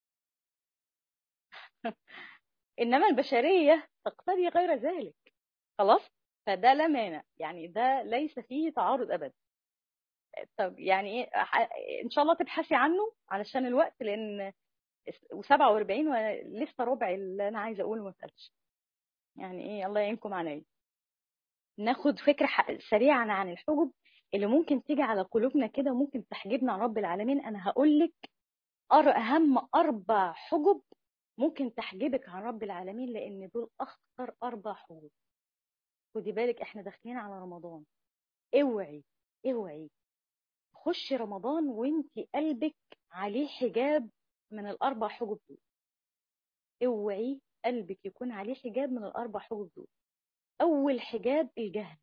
انما البشريه تقتضي غير ذلك خلاص فده لا مانع يعني ده ليس فيه تعارض ابدا طب يعني ايه ان شاء الله تبحثي عنه علشان الوقت لان و47 ولسه ربع اللي انا عايزه اقوله ما اتقالش يعني ايه الله يعينكم عليا ناخد فكره سريعا عن الحجب اللي ممكن تيجي على قلوبنا كده وممكن تحجبنا عن رب العالمين انا هقول لك اهم اربع حجب ممكن تحجبك عن رب العالمين لان دول اخطر اربع حجوب خدي بالك احنا داخلين على رمضان اوعي اوعي خشي رمضان وانت قلبك عليه حجاب من الاربع حجب دول اوعي قلبك يكون عليه حجاب من الاربع حجب دول اول حجاب الجهل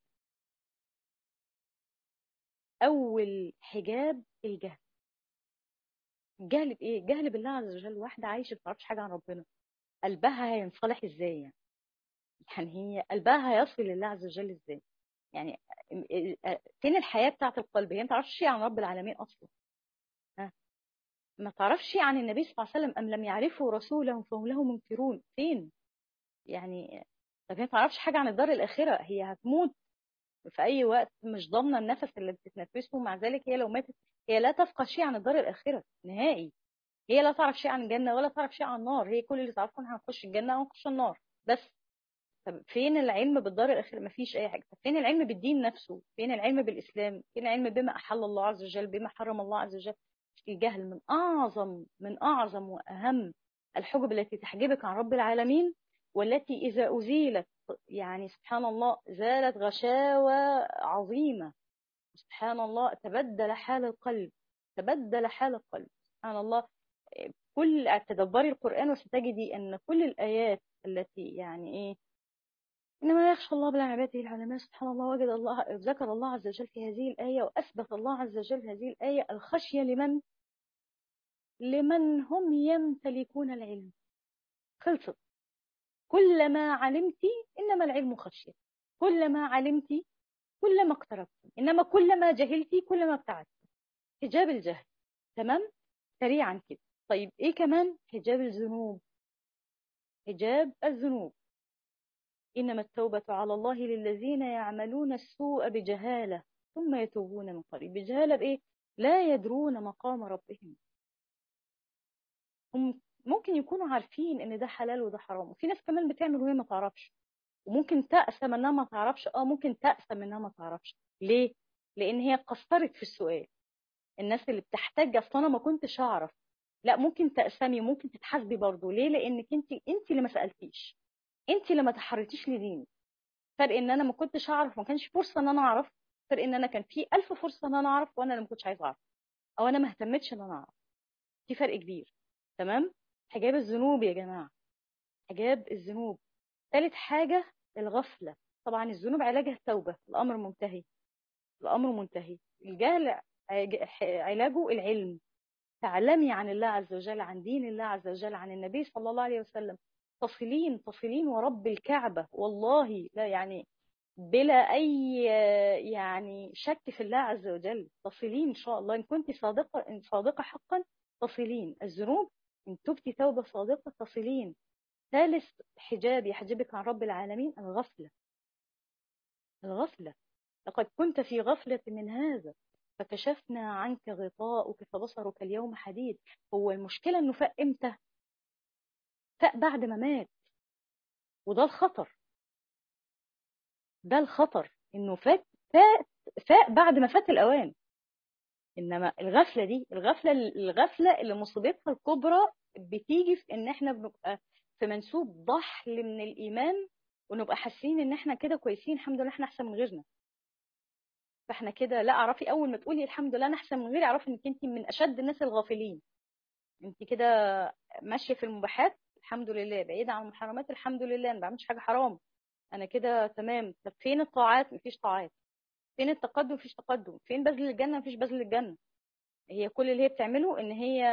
اول حجاب الجهل جهل بايه جهل بالله عز وجل واحده عايشه ما تعرفش حاجه عن ربنا قلبها هينصلح ازاي يعني يعني هي قلبها هيصل لله عز وجل ازاي يعني فين الحياه بتاعه القلب هي ما تعرفش شيء عن رب العالمين اصلا ها ما تعرفش شيء عن النبي صلى الله عليه وسلم ام لم يعرفوا رسولهم فهم له منكرون فين يعني طب هي ما تعرفش حاجه عن الدار الاخره هي هتموت في اي وقت مش ضامنه النفس اللي بتتنفسه مع ذلك هي لو ماتت هي لا تفقه شيء عن الدار الاخره نهائي هي لا تعرف شيء عن الجنه ولا تعرف شيء عن النار هي كل اللي تعرفه انها هنخش الجنه وهنخش النار بس طب فين العلم بالدار الاخره مفيش اي حاجه طب فين العلم بالدين نفسه فين العلم بالاسلام فين العلم بما احل الله عز وجل بما حرم الله عز وجل الجهل من اعظم من اعظم واهم الحجب التي تحجبك عن رب العالمين والتي اذا ازيلت يعني سبحان الله زالت غشاوة عظيمة سبحان الله تبدل حال القلب تبدل حال القلب سبحان الله كل تدبري القرآن وستجدي أن كل الآيات التي يعني إيه إنما يخشى الله بلا عباده العلماء سبحان الله وجد الله ذكر الله عز وجل في هذه الآية وأثبت الله عز وجل هذه الآية الخشية لمن لمن هم يمتلكون العلم خلصت كلما علمت إنما العلم خشية كلما علمت كلما اقتربت إنما كلما جهلت كلما ابتعدت حجاب الجهل تمام سريعا كده طيب إيه كمان حجاب الذنوب حجاب الذنوب إنما التوبة على الله للذين يعملون السوء بجهالة ثم يتوبون من قريب بجهالة بإيه؟ لا يدرون مقام ربهم هم ممكن يكونوا عارفين ان ده حلال وده حرام وفي ناس كمان بتعمل وهي ما تعرفش وممكن تأسم انها ما تعرفش اه ممكن تأسم انها ما تعرفش ليه لان هي قصرت في السؤال الناس اللي بتحتاج اصلا انا ما كنتش اعرف لا ممكن تأسمي ممكن تتحاسبي برضه ليه لانك انت انت اللي ما سألتيش انت اللي ما تحريتيش لديني فرق ان انا ما كنتش اعرف ما كانش فرصه ان انا اعرف فرق ان انا كان في ألف فرصه ان انا اعرف وانا اللي ما كنتش عايزه اعرف او انا ما اهتمتش ان انا اعرف في فرق كبير تمام حجاب الذنوب يا جماعه حجاب الذنوب ثالث حاجه الغفله طبعا الذنوب علاجها التوبه الامر منتهي الامر منتهي الجهل علاجه العلم تعلمي عن الله عز وجل عن دين الله عز وجل عن النبي صلى الله عليه وسلم تصلين تصلين ورب الكعبة والله لا يعني بلا أي يعني شك في الله عز وجل تصلين إن شاء الله إن كنت صادقة إن صادقة حقا تصلين الذنوب إن تبتي توبة صادقة تصلين ثالث حجاب يحجبك عن رب العالمين الغفلة الغفلة لقد كنت في غفلة من هذا فكشفنا عنك غطاءك فبصرك اليوم حديد هو المشكلة انه فاق امتى فاق بعد ما مات وده الخطر ده الخطر انه فات فاق فاق بعد ما فات الاوان انما الغفله دي الغفله الغفله اللي مصيبتها الكبرى بتيجي في ان احنا بنبقى في منسوب ضحل من الايمان ونبقى حاسين ان احنا كده كويسين الحمد لله احنا احسن من غيرنا فاحنا كده لا اعرفي اول ما تقولي الحمد لله انا احسن من غيري اعرفي انك انت من اشد الناس الغافلين انت كده ماشيه في المباحات الحمد لله بعيده عن المحرمات الحمد لله انا ما بعملش حاجه حرام انا كده تمام طب فين الطاعات مفيش طاعات فين التقدم مفيش تقدم فين بذل الجنه مفيش بذل الجنه هي كل اللي هي بتعمله ان هي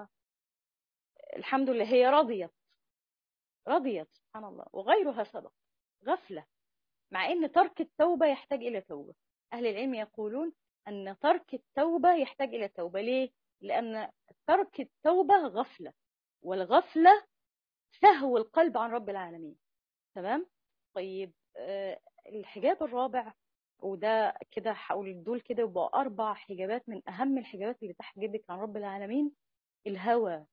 الحمد لله هي رضيت رضيت سبحان الله وغيرها سبق غفله مع ان ترك التوبه يحتاج الى توبه اهل العلم يقولون ان ترك التوبه يحتاج الى توبه ليه لان ترك التوبه غفله والغفله سهو القلب عن رب العالمين تمام طيب آه الحجاب الرابع وده كده هقول دول كده يبقى اربع حجابات من اهم الحجابات اللي تحجبك عن رب العالمين الهوى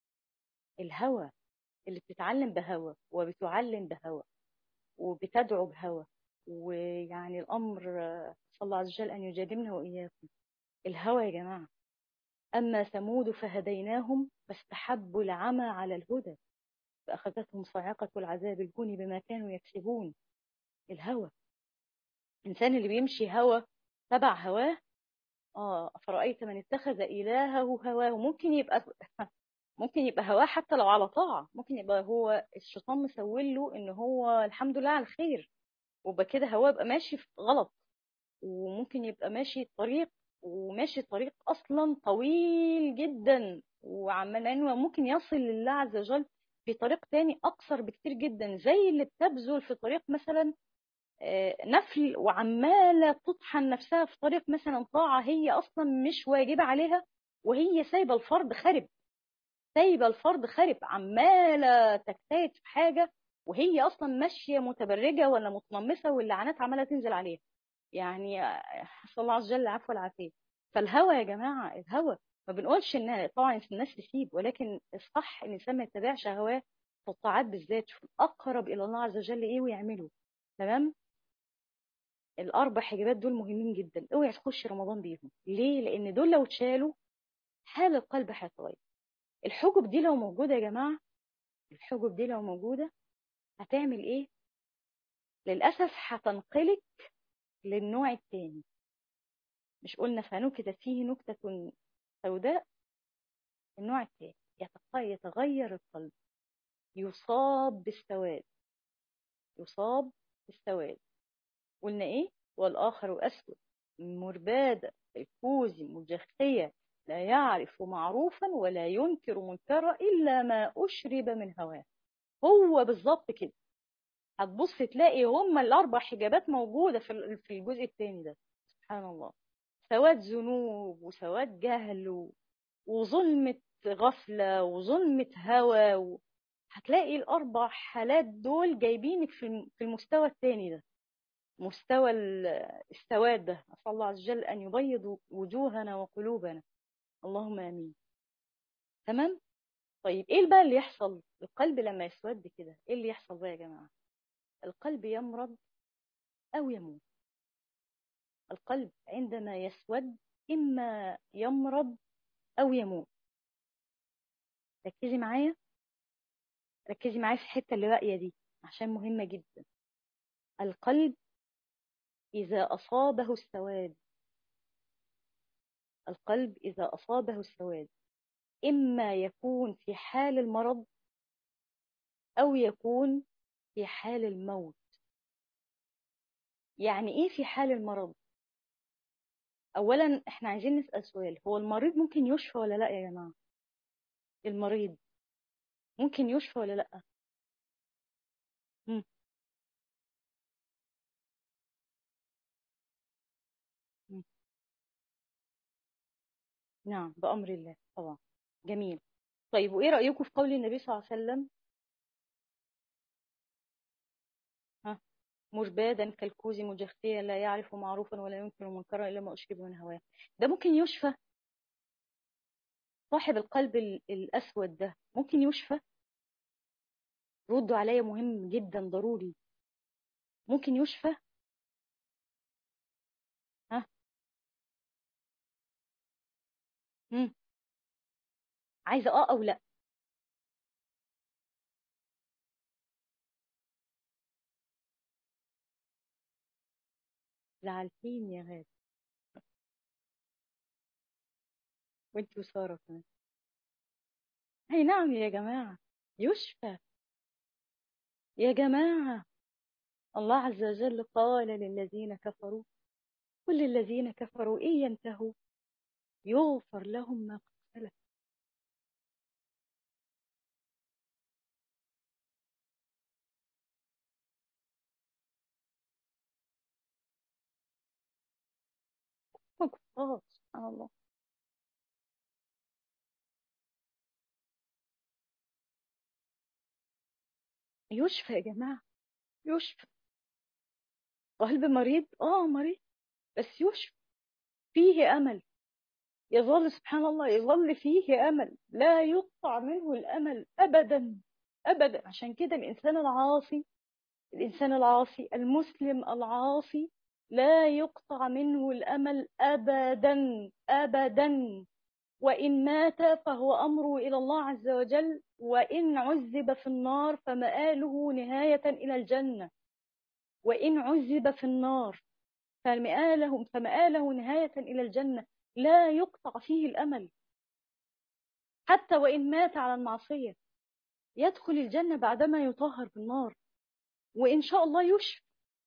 الهوى اللي بتتعلم بهوى وبتعلم بهوى وبتدعو بهوى ويعني الامر صلى الله عز وجل ان يجادلنا واياكم الهوى يا جماعه اما ثمود فهديناهم فاستحبوا العمى على الهدى فأخذتهم صاعقة العذاب الهون بما كانوا يكسبون الهوى الإنسان اللي بيمشي هوى تبع هواه آه أفرأيت من اتخذ إلهه هواه ممكن يبقى ممكن يبقى هواه حتى لو على طاعة ممكن يبقى هو الشيطان مسول له إن هو الحمد لله على الخير ويبقى كده هواه يبقى ماشي في غلط وممكن يبقى ماشي طريق وماشي طريق أصلا طويل جدا وعمال ممكن يصل لله عز وجل في طريق تاني أقصر بكتير جدا زي اللي بتبذل في طريق مثلا نفل وعمالة تطحن نفسها في طريق مثلا طاعة هي أصلا مش واجبة عليها وهي سايبة الفرض خرب سايبة الفرض خرب عمالة تجتهد في حاجة وهي أصلا ماشية متبرجة ولا متنمسة واللعنات عمالة تنزل عليها يعني صلى الله عز وجل العفو والعافية فالهوى يا جماعة الهوى ما بنقولش ان طبعا الناس تسيب ولكن الصح ان الانسان ما يتبعش هواه في الطاعات بالذات شوف الاقرب الى الله عز وجل ايه ويعمله تمام الاربع حجابات دول مهمين جدا اوعي تخش رمضان بيهم ليه لان دول لو اتشالوا حال القلب هيتغير الحجب دي لو موجوده يا جماعه الحجب دي لو موجوده هتعمل ايه للاسف هتنقلك للنوع الثاني مش قلنا فنكتت فيه نكته سوداء النوع الثاني يتغير القلب يصاب بالسواد يصاب بالسواد قلنا ايه والآخر أسود مربادة الكوز مجخية لا يعرف معروفا ولا ينكر منكرا إلا ما أشرب من هواه هو بالظبط كده هتبص تلاقي هما الأربع حجابات موجودة في الجزء الثاني ده سبحان الله سواد ذنوب وسواد جهل وظلمة غفلة وظلمة هوى هتلاقي الأربع حالات دول جايبينك في المستوى الثاني ده مستوى السواد ده أسأل الله عز وجل أن يبيض وجوهنا وقلوبنا اللهم آمين تمام طيب ايه بقى اللي يحصل القلب لما يسود كده ايه اللي يحصل بقى يا جماعة القلب يمرض أو يموت القلب عندما يسود إما يمرض أو يموت ركزي معايا ركزي معايا في الحتة اللي باقية دي عشان مهمة جدا القلب إذا أصابه السواد القلب إذا أصابه السواد إما يكون في حال المرض أو يكون في حال الموت يعني إيه في حال المرض أولا إحنا عايزين نسأل سؤال هو المريض ممكن يشفى ولا لا يا جماعة المريض ممكن يشفى ولا لا مم. مم. نعم بأمر الله طبعا جميل طيب وإيه رأيكم في قول النبي صلى الله عليه وسلم ها مربادا كالكوز مجخيا لا يعرف معروفا ولا ينكر منكرا إلا ما أشرب من هواه ده ممكن يشفى صاحب القلب الأسود ده ممكن يشفى ردوا عليا مهم جدا ضروري ممكن يشفى ها مم. عايزة اه او لا زعلتيني يا غاد وانت وسارة كمان اي نعم يا جماعة يشفى يا جماعة الله عز وجل قال للذين كفروا كل الذين كفروا إن ينتهوا يغفر لهم ما قد سلف كفار سبحان الله يشفى يا جماعة يشفى قلب مريض اه مريض بس يشفى فيه أمل يظل سبحان الله يظل فيه أمل لا يقطع منه الأمل أبدا أبدا عشان كده الإنسان العاصي الإنسان العاصي المسلم العاصي لا يقطع منه الأمل أبدا أبدا وإن مات فهو أمره إلى الله عز وجل وإن عذب في النار فمآله نهاية إلى الجنة وإن عذب في النار فمآله, فمآله نهاية إلى الجنة لا يقطع فيه الأمل حتى وإن مات على المعصية يدخل الجنة بعدما يطهر بالنار وإن شاء الله يشفى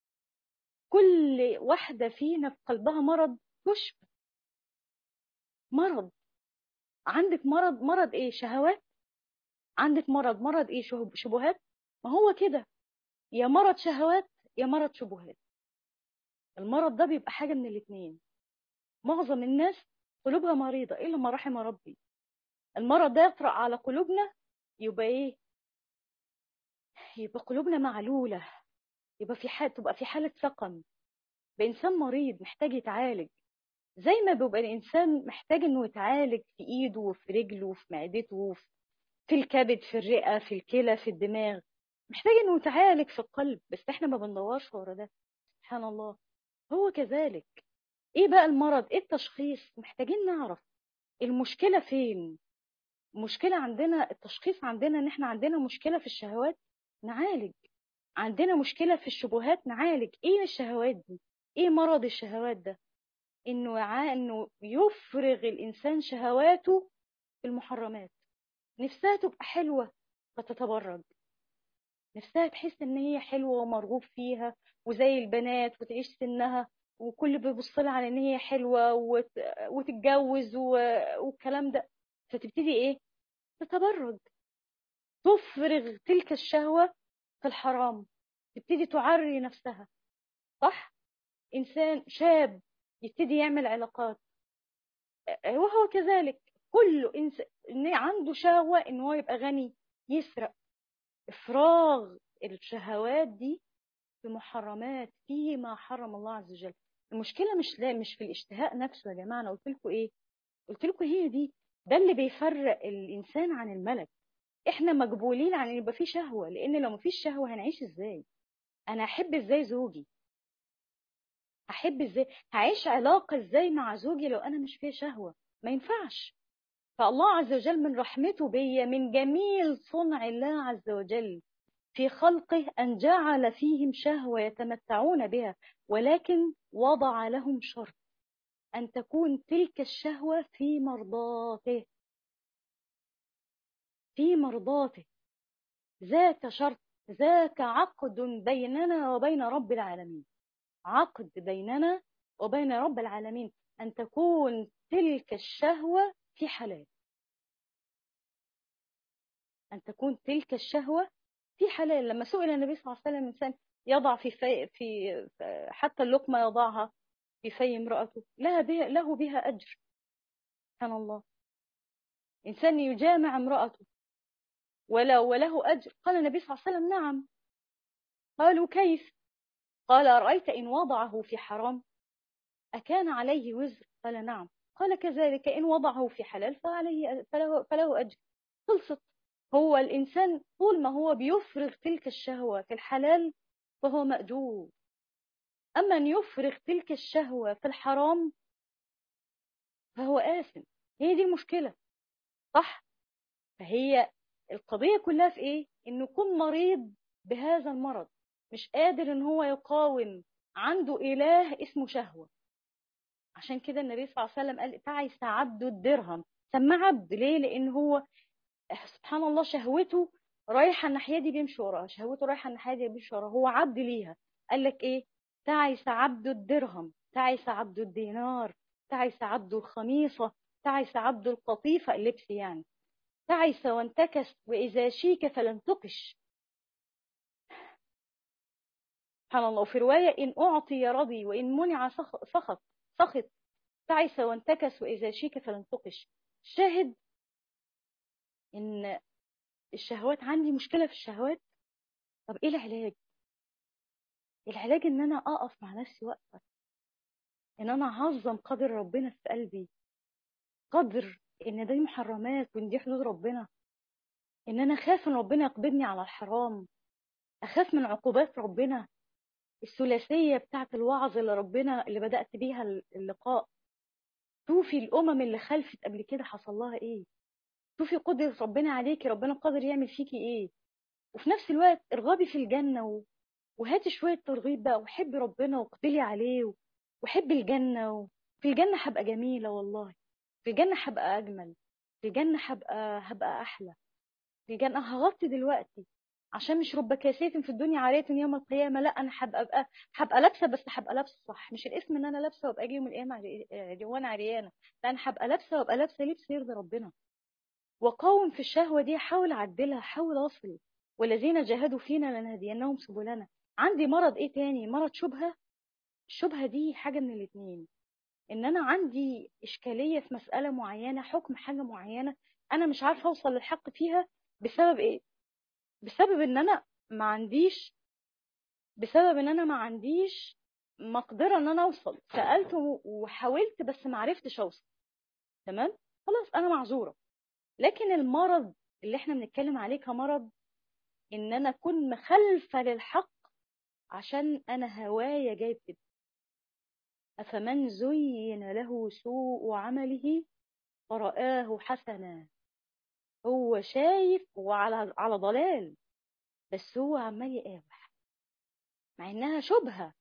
كل واحدة فينا في قلبها مرض يشفى مرض عندك مرض مرض ايه شهوات عندك مرض مرض ايه شبهات ما هو كده يا مرض شهوات يا مرض شبهات المرض ده بيبقى حاجة من الاثنين معظم الناس قلوبها مريضة إلا ما رحم ربي المرض ده يطرأ على قلوبنا يبقى إيه يبقى قلوبنا معلولة يبقى في حالة تبقى في حالة سقم بإنسان مريض محتاج يتعالج زي ما بيبقى الإنسان محتاج إنه يتعالج في إيده وفي رجله وفي معدته وفي في الكبد في الرئة في الكلى في الدماغ محتاج إنه يتعالج في القلب بس إحنا ما بندورش ورا ده سبحان الله هو كذلك ايه بقى المرض ايه التشخيص محتاجين نعرف المشكلة فين المشكلة عندنا التشخيص عندنا ان احنا عندنا مشكلة في الشهوات نعالج عندنا مشكلة في الشبهات نعالج ايه الشهوات دي ايه مرض الشهوات ده انه يع... انه يفرغ الانسان شهواته في المحرمات نفسها تبقى حلوة فتتبرج نفسها تحس ان هي حلوة ومرغوب فيها وزي البنات وتعيش سنها وكل بيبص لها على ان هي حلوه وت... وتتجوز و... والكلام ده فتبتدي ايه تتبرج تفرغ تلك الشهوه في الحرام تبتدي تعري نفسها صح انسان شاب يبتدي يعمل علاقات وهو كذلك كله إنس... إن عنده شهوه ان هو يبقى غني يسرق إفراغ الشهوات دي في محرمات فيما حرم الله عز وجل المشكلة مش لا مش في الاشتهاء نفسه يا جماعة أنا قلت لكم إيه قلت لكم هي دي ده اللي بيفرق الإنسان عن الملك إحنا مجبولين عن إن يبقى في شهوة لأن لو مفيش شهوة هنعيش إزاي أنا أحب إزاي زوجي أحب إزاي هعيش علاقة إزاي مع زوجي لو أنا مش فيها شهوة ما ينفعش فالله عز وجل من رحمته بيا من جميل صنع الله عز وجل في خلقه أن جعل فيهم شهوة يتمتعون بها ولكن وضع لهم شرط أن تكون تلك الشهوة في مرضاته في مرضاته ذاك شرط ذاك عقد بيننا وبين رب العالمين عقد بيننا وبين رب العالمين أن تكون تلك الشهوة في حلال أن تكون تلك الشهوة في حلال لما سئل النبي صلى الله عليه وسلم إنسان يضع في في, في حتى اللقمة يضعها في في امرأته لها بها له بها أجر سبحان الله إنسان يجامع امرأته ولا وله أجر قال النبي صلى الله عليه وسلم نعم قالوا كيف قال أرأيت إن وضعه في حرام أكان عليه وزر قال نعم قال كذلك إن وضعه في حلال فعليه فله, فله أجر خلصت هو الإنسان طول ما هو بيفرغ تلك الشهوة في الحلال فهو مأجور أما أن يفرغ تلك الشهوة في الحرام فهو آثم هي دي المشكلة صح فهي القضية كلها في إيه إنه يكون مريض بهذا المرض مش قادر إن هو يقاوم عنده إله اسمه شهوة عشان كده النبي صلى الله عليه وسلم قال تعيس عبد الدرهم سمى عبد ليه لأن هو سبحان الله شهوته رايحة الناحية دي بيمشي وراها شهوته رايحة الناحية دي بيمشي وراها هو عبد ليها قال لك إيه تعس عبد الدرهم تعس عبد الدينار تعس عبد الخميصة تعس عبد القطيفة اللبس يعني تعس وانتكس وإذا شيك فلم تقش سبحان الله وفي رواية إن أعطي رضي وإن منع سخط سخط تعس وانتكس وإذا شيك فلم تقش الشاهد إن الشهوات عندي مشكلة في الشهوات طب إيه العلاج العلاج إن أنا أقف مع نفسي وقفة إن أنا أعظم قدر ربنا في قلبي قدر إن دي محرمات وإن دي حدود ربنا إن أنا أخاف إن ربنا يقبضني على الحرام أخاف من عقوبات ربنا الثلاثية بتاعة الوعظ اللي ربنا اللي بدأت بيها اللقاء شوفي الأمم اللي خلفت قبل كده حصل لها إيه شوفي قدرة ربنا عليكي ربنا قادر يعمل فيكي إيه وفي نفس الوقت ارغبي في الجنة و... وهاتي شوية ترغيب بقى وحبي ربنا واقبلي عليه وحبي الجنة وفي الجنة هبقى جميلة والله في الجنة هبقى أجمل في الجنة هبقى هبقى أحلى في الجنة هغطي دلوقتي عشان مش رب كاسية في الدنيا عارية يوم القيامة لا أنا هبقى أبقى هبقى لابسة بس هبقى لابسة صح مش الاسم إن أنا لابسة وأبقى أجي يوم القيامة وأنا عريانة لا أنا هبقى لابسة وأبقى لابسة لبس يرضي ربنا وقاوم في الشهوة دي حاول أعدلها حاول أصل والذين جاهدوا فينا لنهدينهم سبلنا عندي مرض إيه تاني مرض شبهة الشبهة دي حاجة من الاتنين ان انا عندي اشكاليه في مساله معينه حكم حاجه معينه انا مش عارفه اوصل للحق فيها بسبب ايه بسبب ان انا ما عنديش بسبب ان انا ما عنديش مقدره ان انا اوصل سالت وحاولت بس ما عرفتش اوصل تمام خلاص انا معذوره لكن المرض اللي احنا بنتكلم عليه كمرض ان انا اكون مخالفه للحق عشان انا هوايا جايب كده أفمن زين له سوء عمله فرآه حسنا هو شايف وعلى على ضلال بس هو عمال يقاوح مع انها شبهة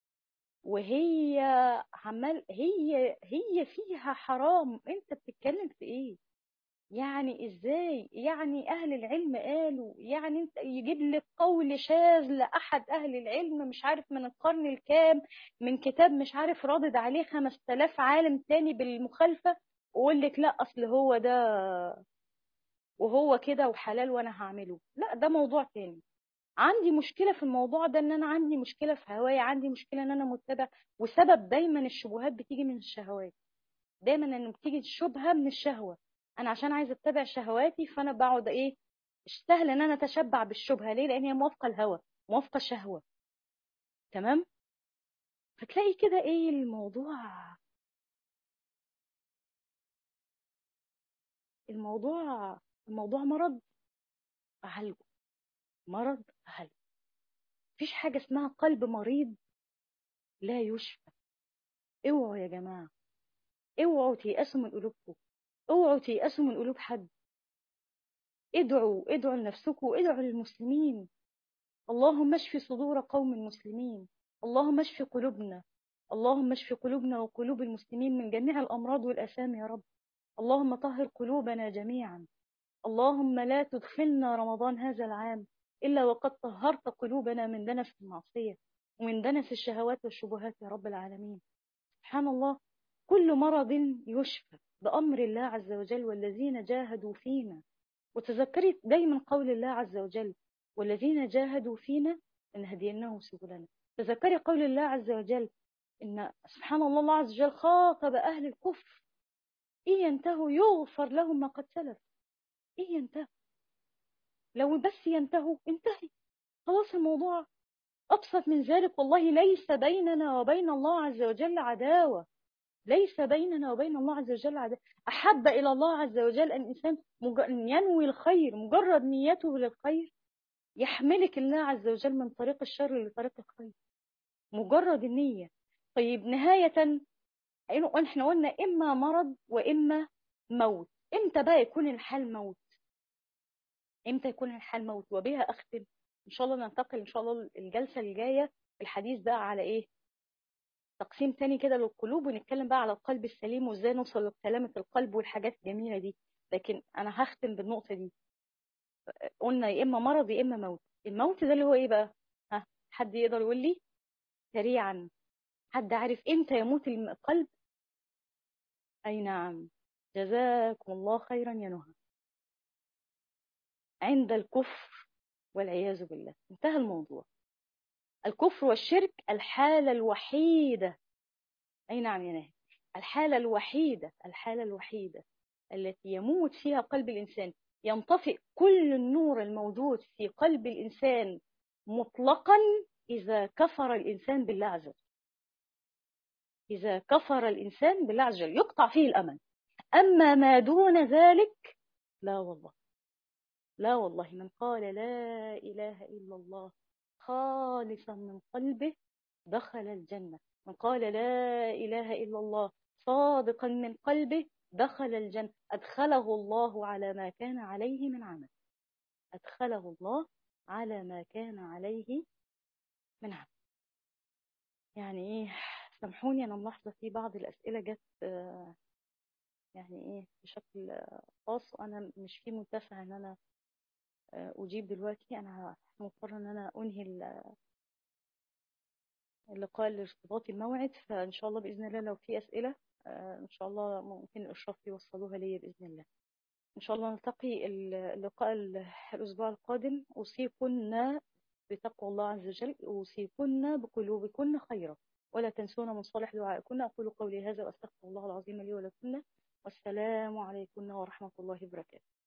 وهي عمال هي هي فيها حرام انت بتتكلم في ايه يعني ازاي يعني اهل العلم قالوا يعني انت يجيب لك قول شاذ لاحد اهل العلم مش عارف من القرن الكام من كتاب مش عارف رادد عليه 5000 عالم تاني بالمخالفه ويقول لك لا اصل هو ده وهو كده وحلال وانا هعمله لا ده موضوع تاني عندي مشكله في الموضوع ده ان انا عندي مشكله في هوايا عندي مشكله ان انا متبع وسبب دايما الشبهات بتيجي من الشهوات دايما ان بتيجي الشبهه من الشهوه انا عشان عايزه اتبع شهواتي فانا بقعد ايه مش سهل ان انا اتشبع بالشبهه ليه لان هي موافقه الهوى موافقه الشهوه تمام فتلاقي كده ايه الموضوع الموضوع الموضوع مرض اعالجه مرض اعالجه مفيش حاجه اسمها قلب مريض لا يشفى اوعوا يا جماعه اوعوا تيأسوا من قلوبكم اوعوا تيأسوا من قلوب حد ادعوا ادعوا لنفسكم وادعوا للمسلمين اللهم اشف صدور قوم مسلمين اللهم اشف قلوبنا اللهم اشف قلوبنا وقلوب المسلمين من جميع الأمراض والأسام يا رب اللهم طهر قلوبنا جميعا اللهم لا تدخلنا رمضان هذا العام إلا وقد طهرت قلوبنا من دنس المعصية ومن دنس الشهوات والشبهات يا رب العالمين سبحان الله كل مرض يشفى بأمر الله عز وجل والذين جاهدوا فينا وتذكري دايما قول الله عز وجل والذين جاهدوا فينا أن هديناهم سبلنا تذكري قول الله عز وجل إن سبحان الله الله عز وجل خاطب أهل الكفر إن ينتهوا يغفر لهم ما قد سلف إن ينتهوا لو بس ينتهوا انتهي خلاص الموضوع أبسط من ذلك والله ليس بيننا وبين الله عز وجل عداوة ليس بيننا وبين الله عز وجل عداوة أحب إلى الله عز وجل أن الإنسان مج... ينوي الخير مجرد نيته للخير يحملك الله عز وجل من طريق الشر لطريق الخير مجرد النية طيب نهاية احنا قلنا إما مرض وإما موت إمتى بقى يكون الحال موت إمتى يكون الحال موت وبها أختم إن شاء الله ننتقل إن شاء الله الجلسة الجاية الحديث بقى على إيه تقسيم تاني كده للقلوب ونتكلم بقى على القلب السليم وإزاي نوصل لسلامة القلب والحاجات الجميلة دي لكن أنا هختم بالنقطة دي قلنا يا إما مرض يا إما موت الموت ده اللي هو إيه بقى ها حد يقدر يقول لي سريعا حد عارف إمتى يموت القلب أي نعم جزاكم الله خيرا يا نهى عند الكفر والعياذ بالله انتهى الموضوع الكفر والشرك الحالة الوحيدة أي نعم يا نهى الحالة الوحيدة الحالة الوحيدة التي يموت فيها قلب الإنسان ينطفئ كل النور الموجود في قلب الإنسان مطلقا إذا كفر الإنسان بالله عز وجل إذا كفر الإنسان بالله عز وجل يقطع فيه الأمل أما ما دون ذلك لا والله لا والله من قال لا إله إلا الله خالصا من قلبه دخل الجنة من قال لا إله إلا الله صادقا من قلبه دخل الجنة أدخله الله على ما كان عليه من عمل أدخله الله على ما كان عليه من عمل يعني إيه سامحوني أنا ملاحظة في بعض الأسئلة جت يعني إيه بشكل خاص وأنا مش في متسع إن أنا أجيب دلوقتي أنا مضطرة إن أنا أنهي اللقاء لارتباط الموعد فإن شاء الله بإذن الله لو في أسئلة إن شاء الله ممكن الإشراف يوصلوها لي بإذن الله إن شاء الله نلتقي اللقاء الأسبوع القادم أوصيكن بتقوى الله عز وجل أوصيكن بقلوبكن خيرا ولا تنسون من صالح دعائكن أقول قولي هذا وأستغفر الله العظيم لي ولكن والسلام عليكم ورحمة الله وبركاته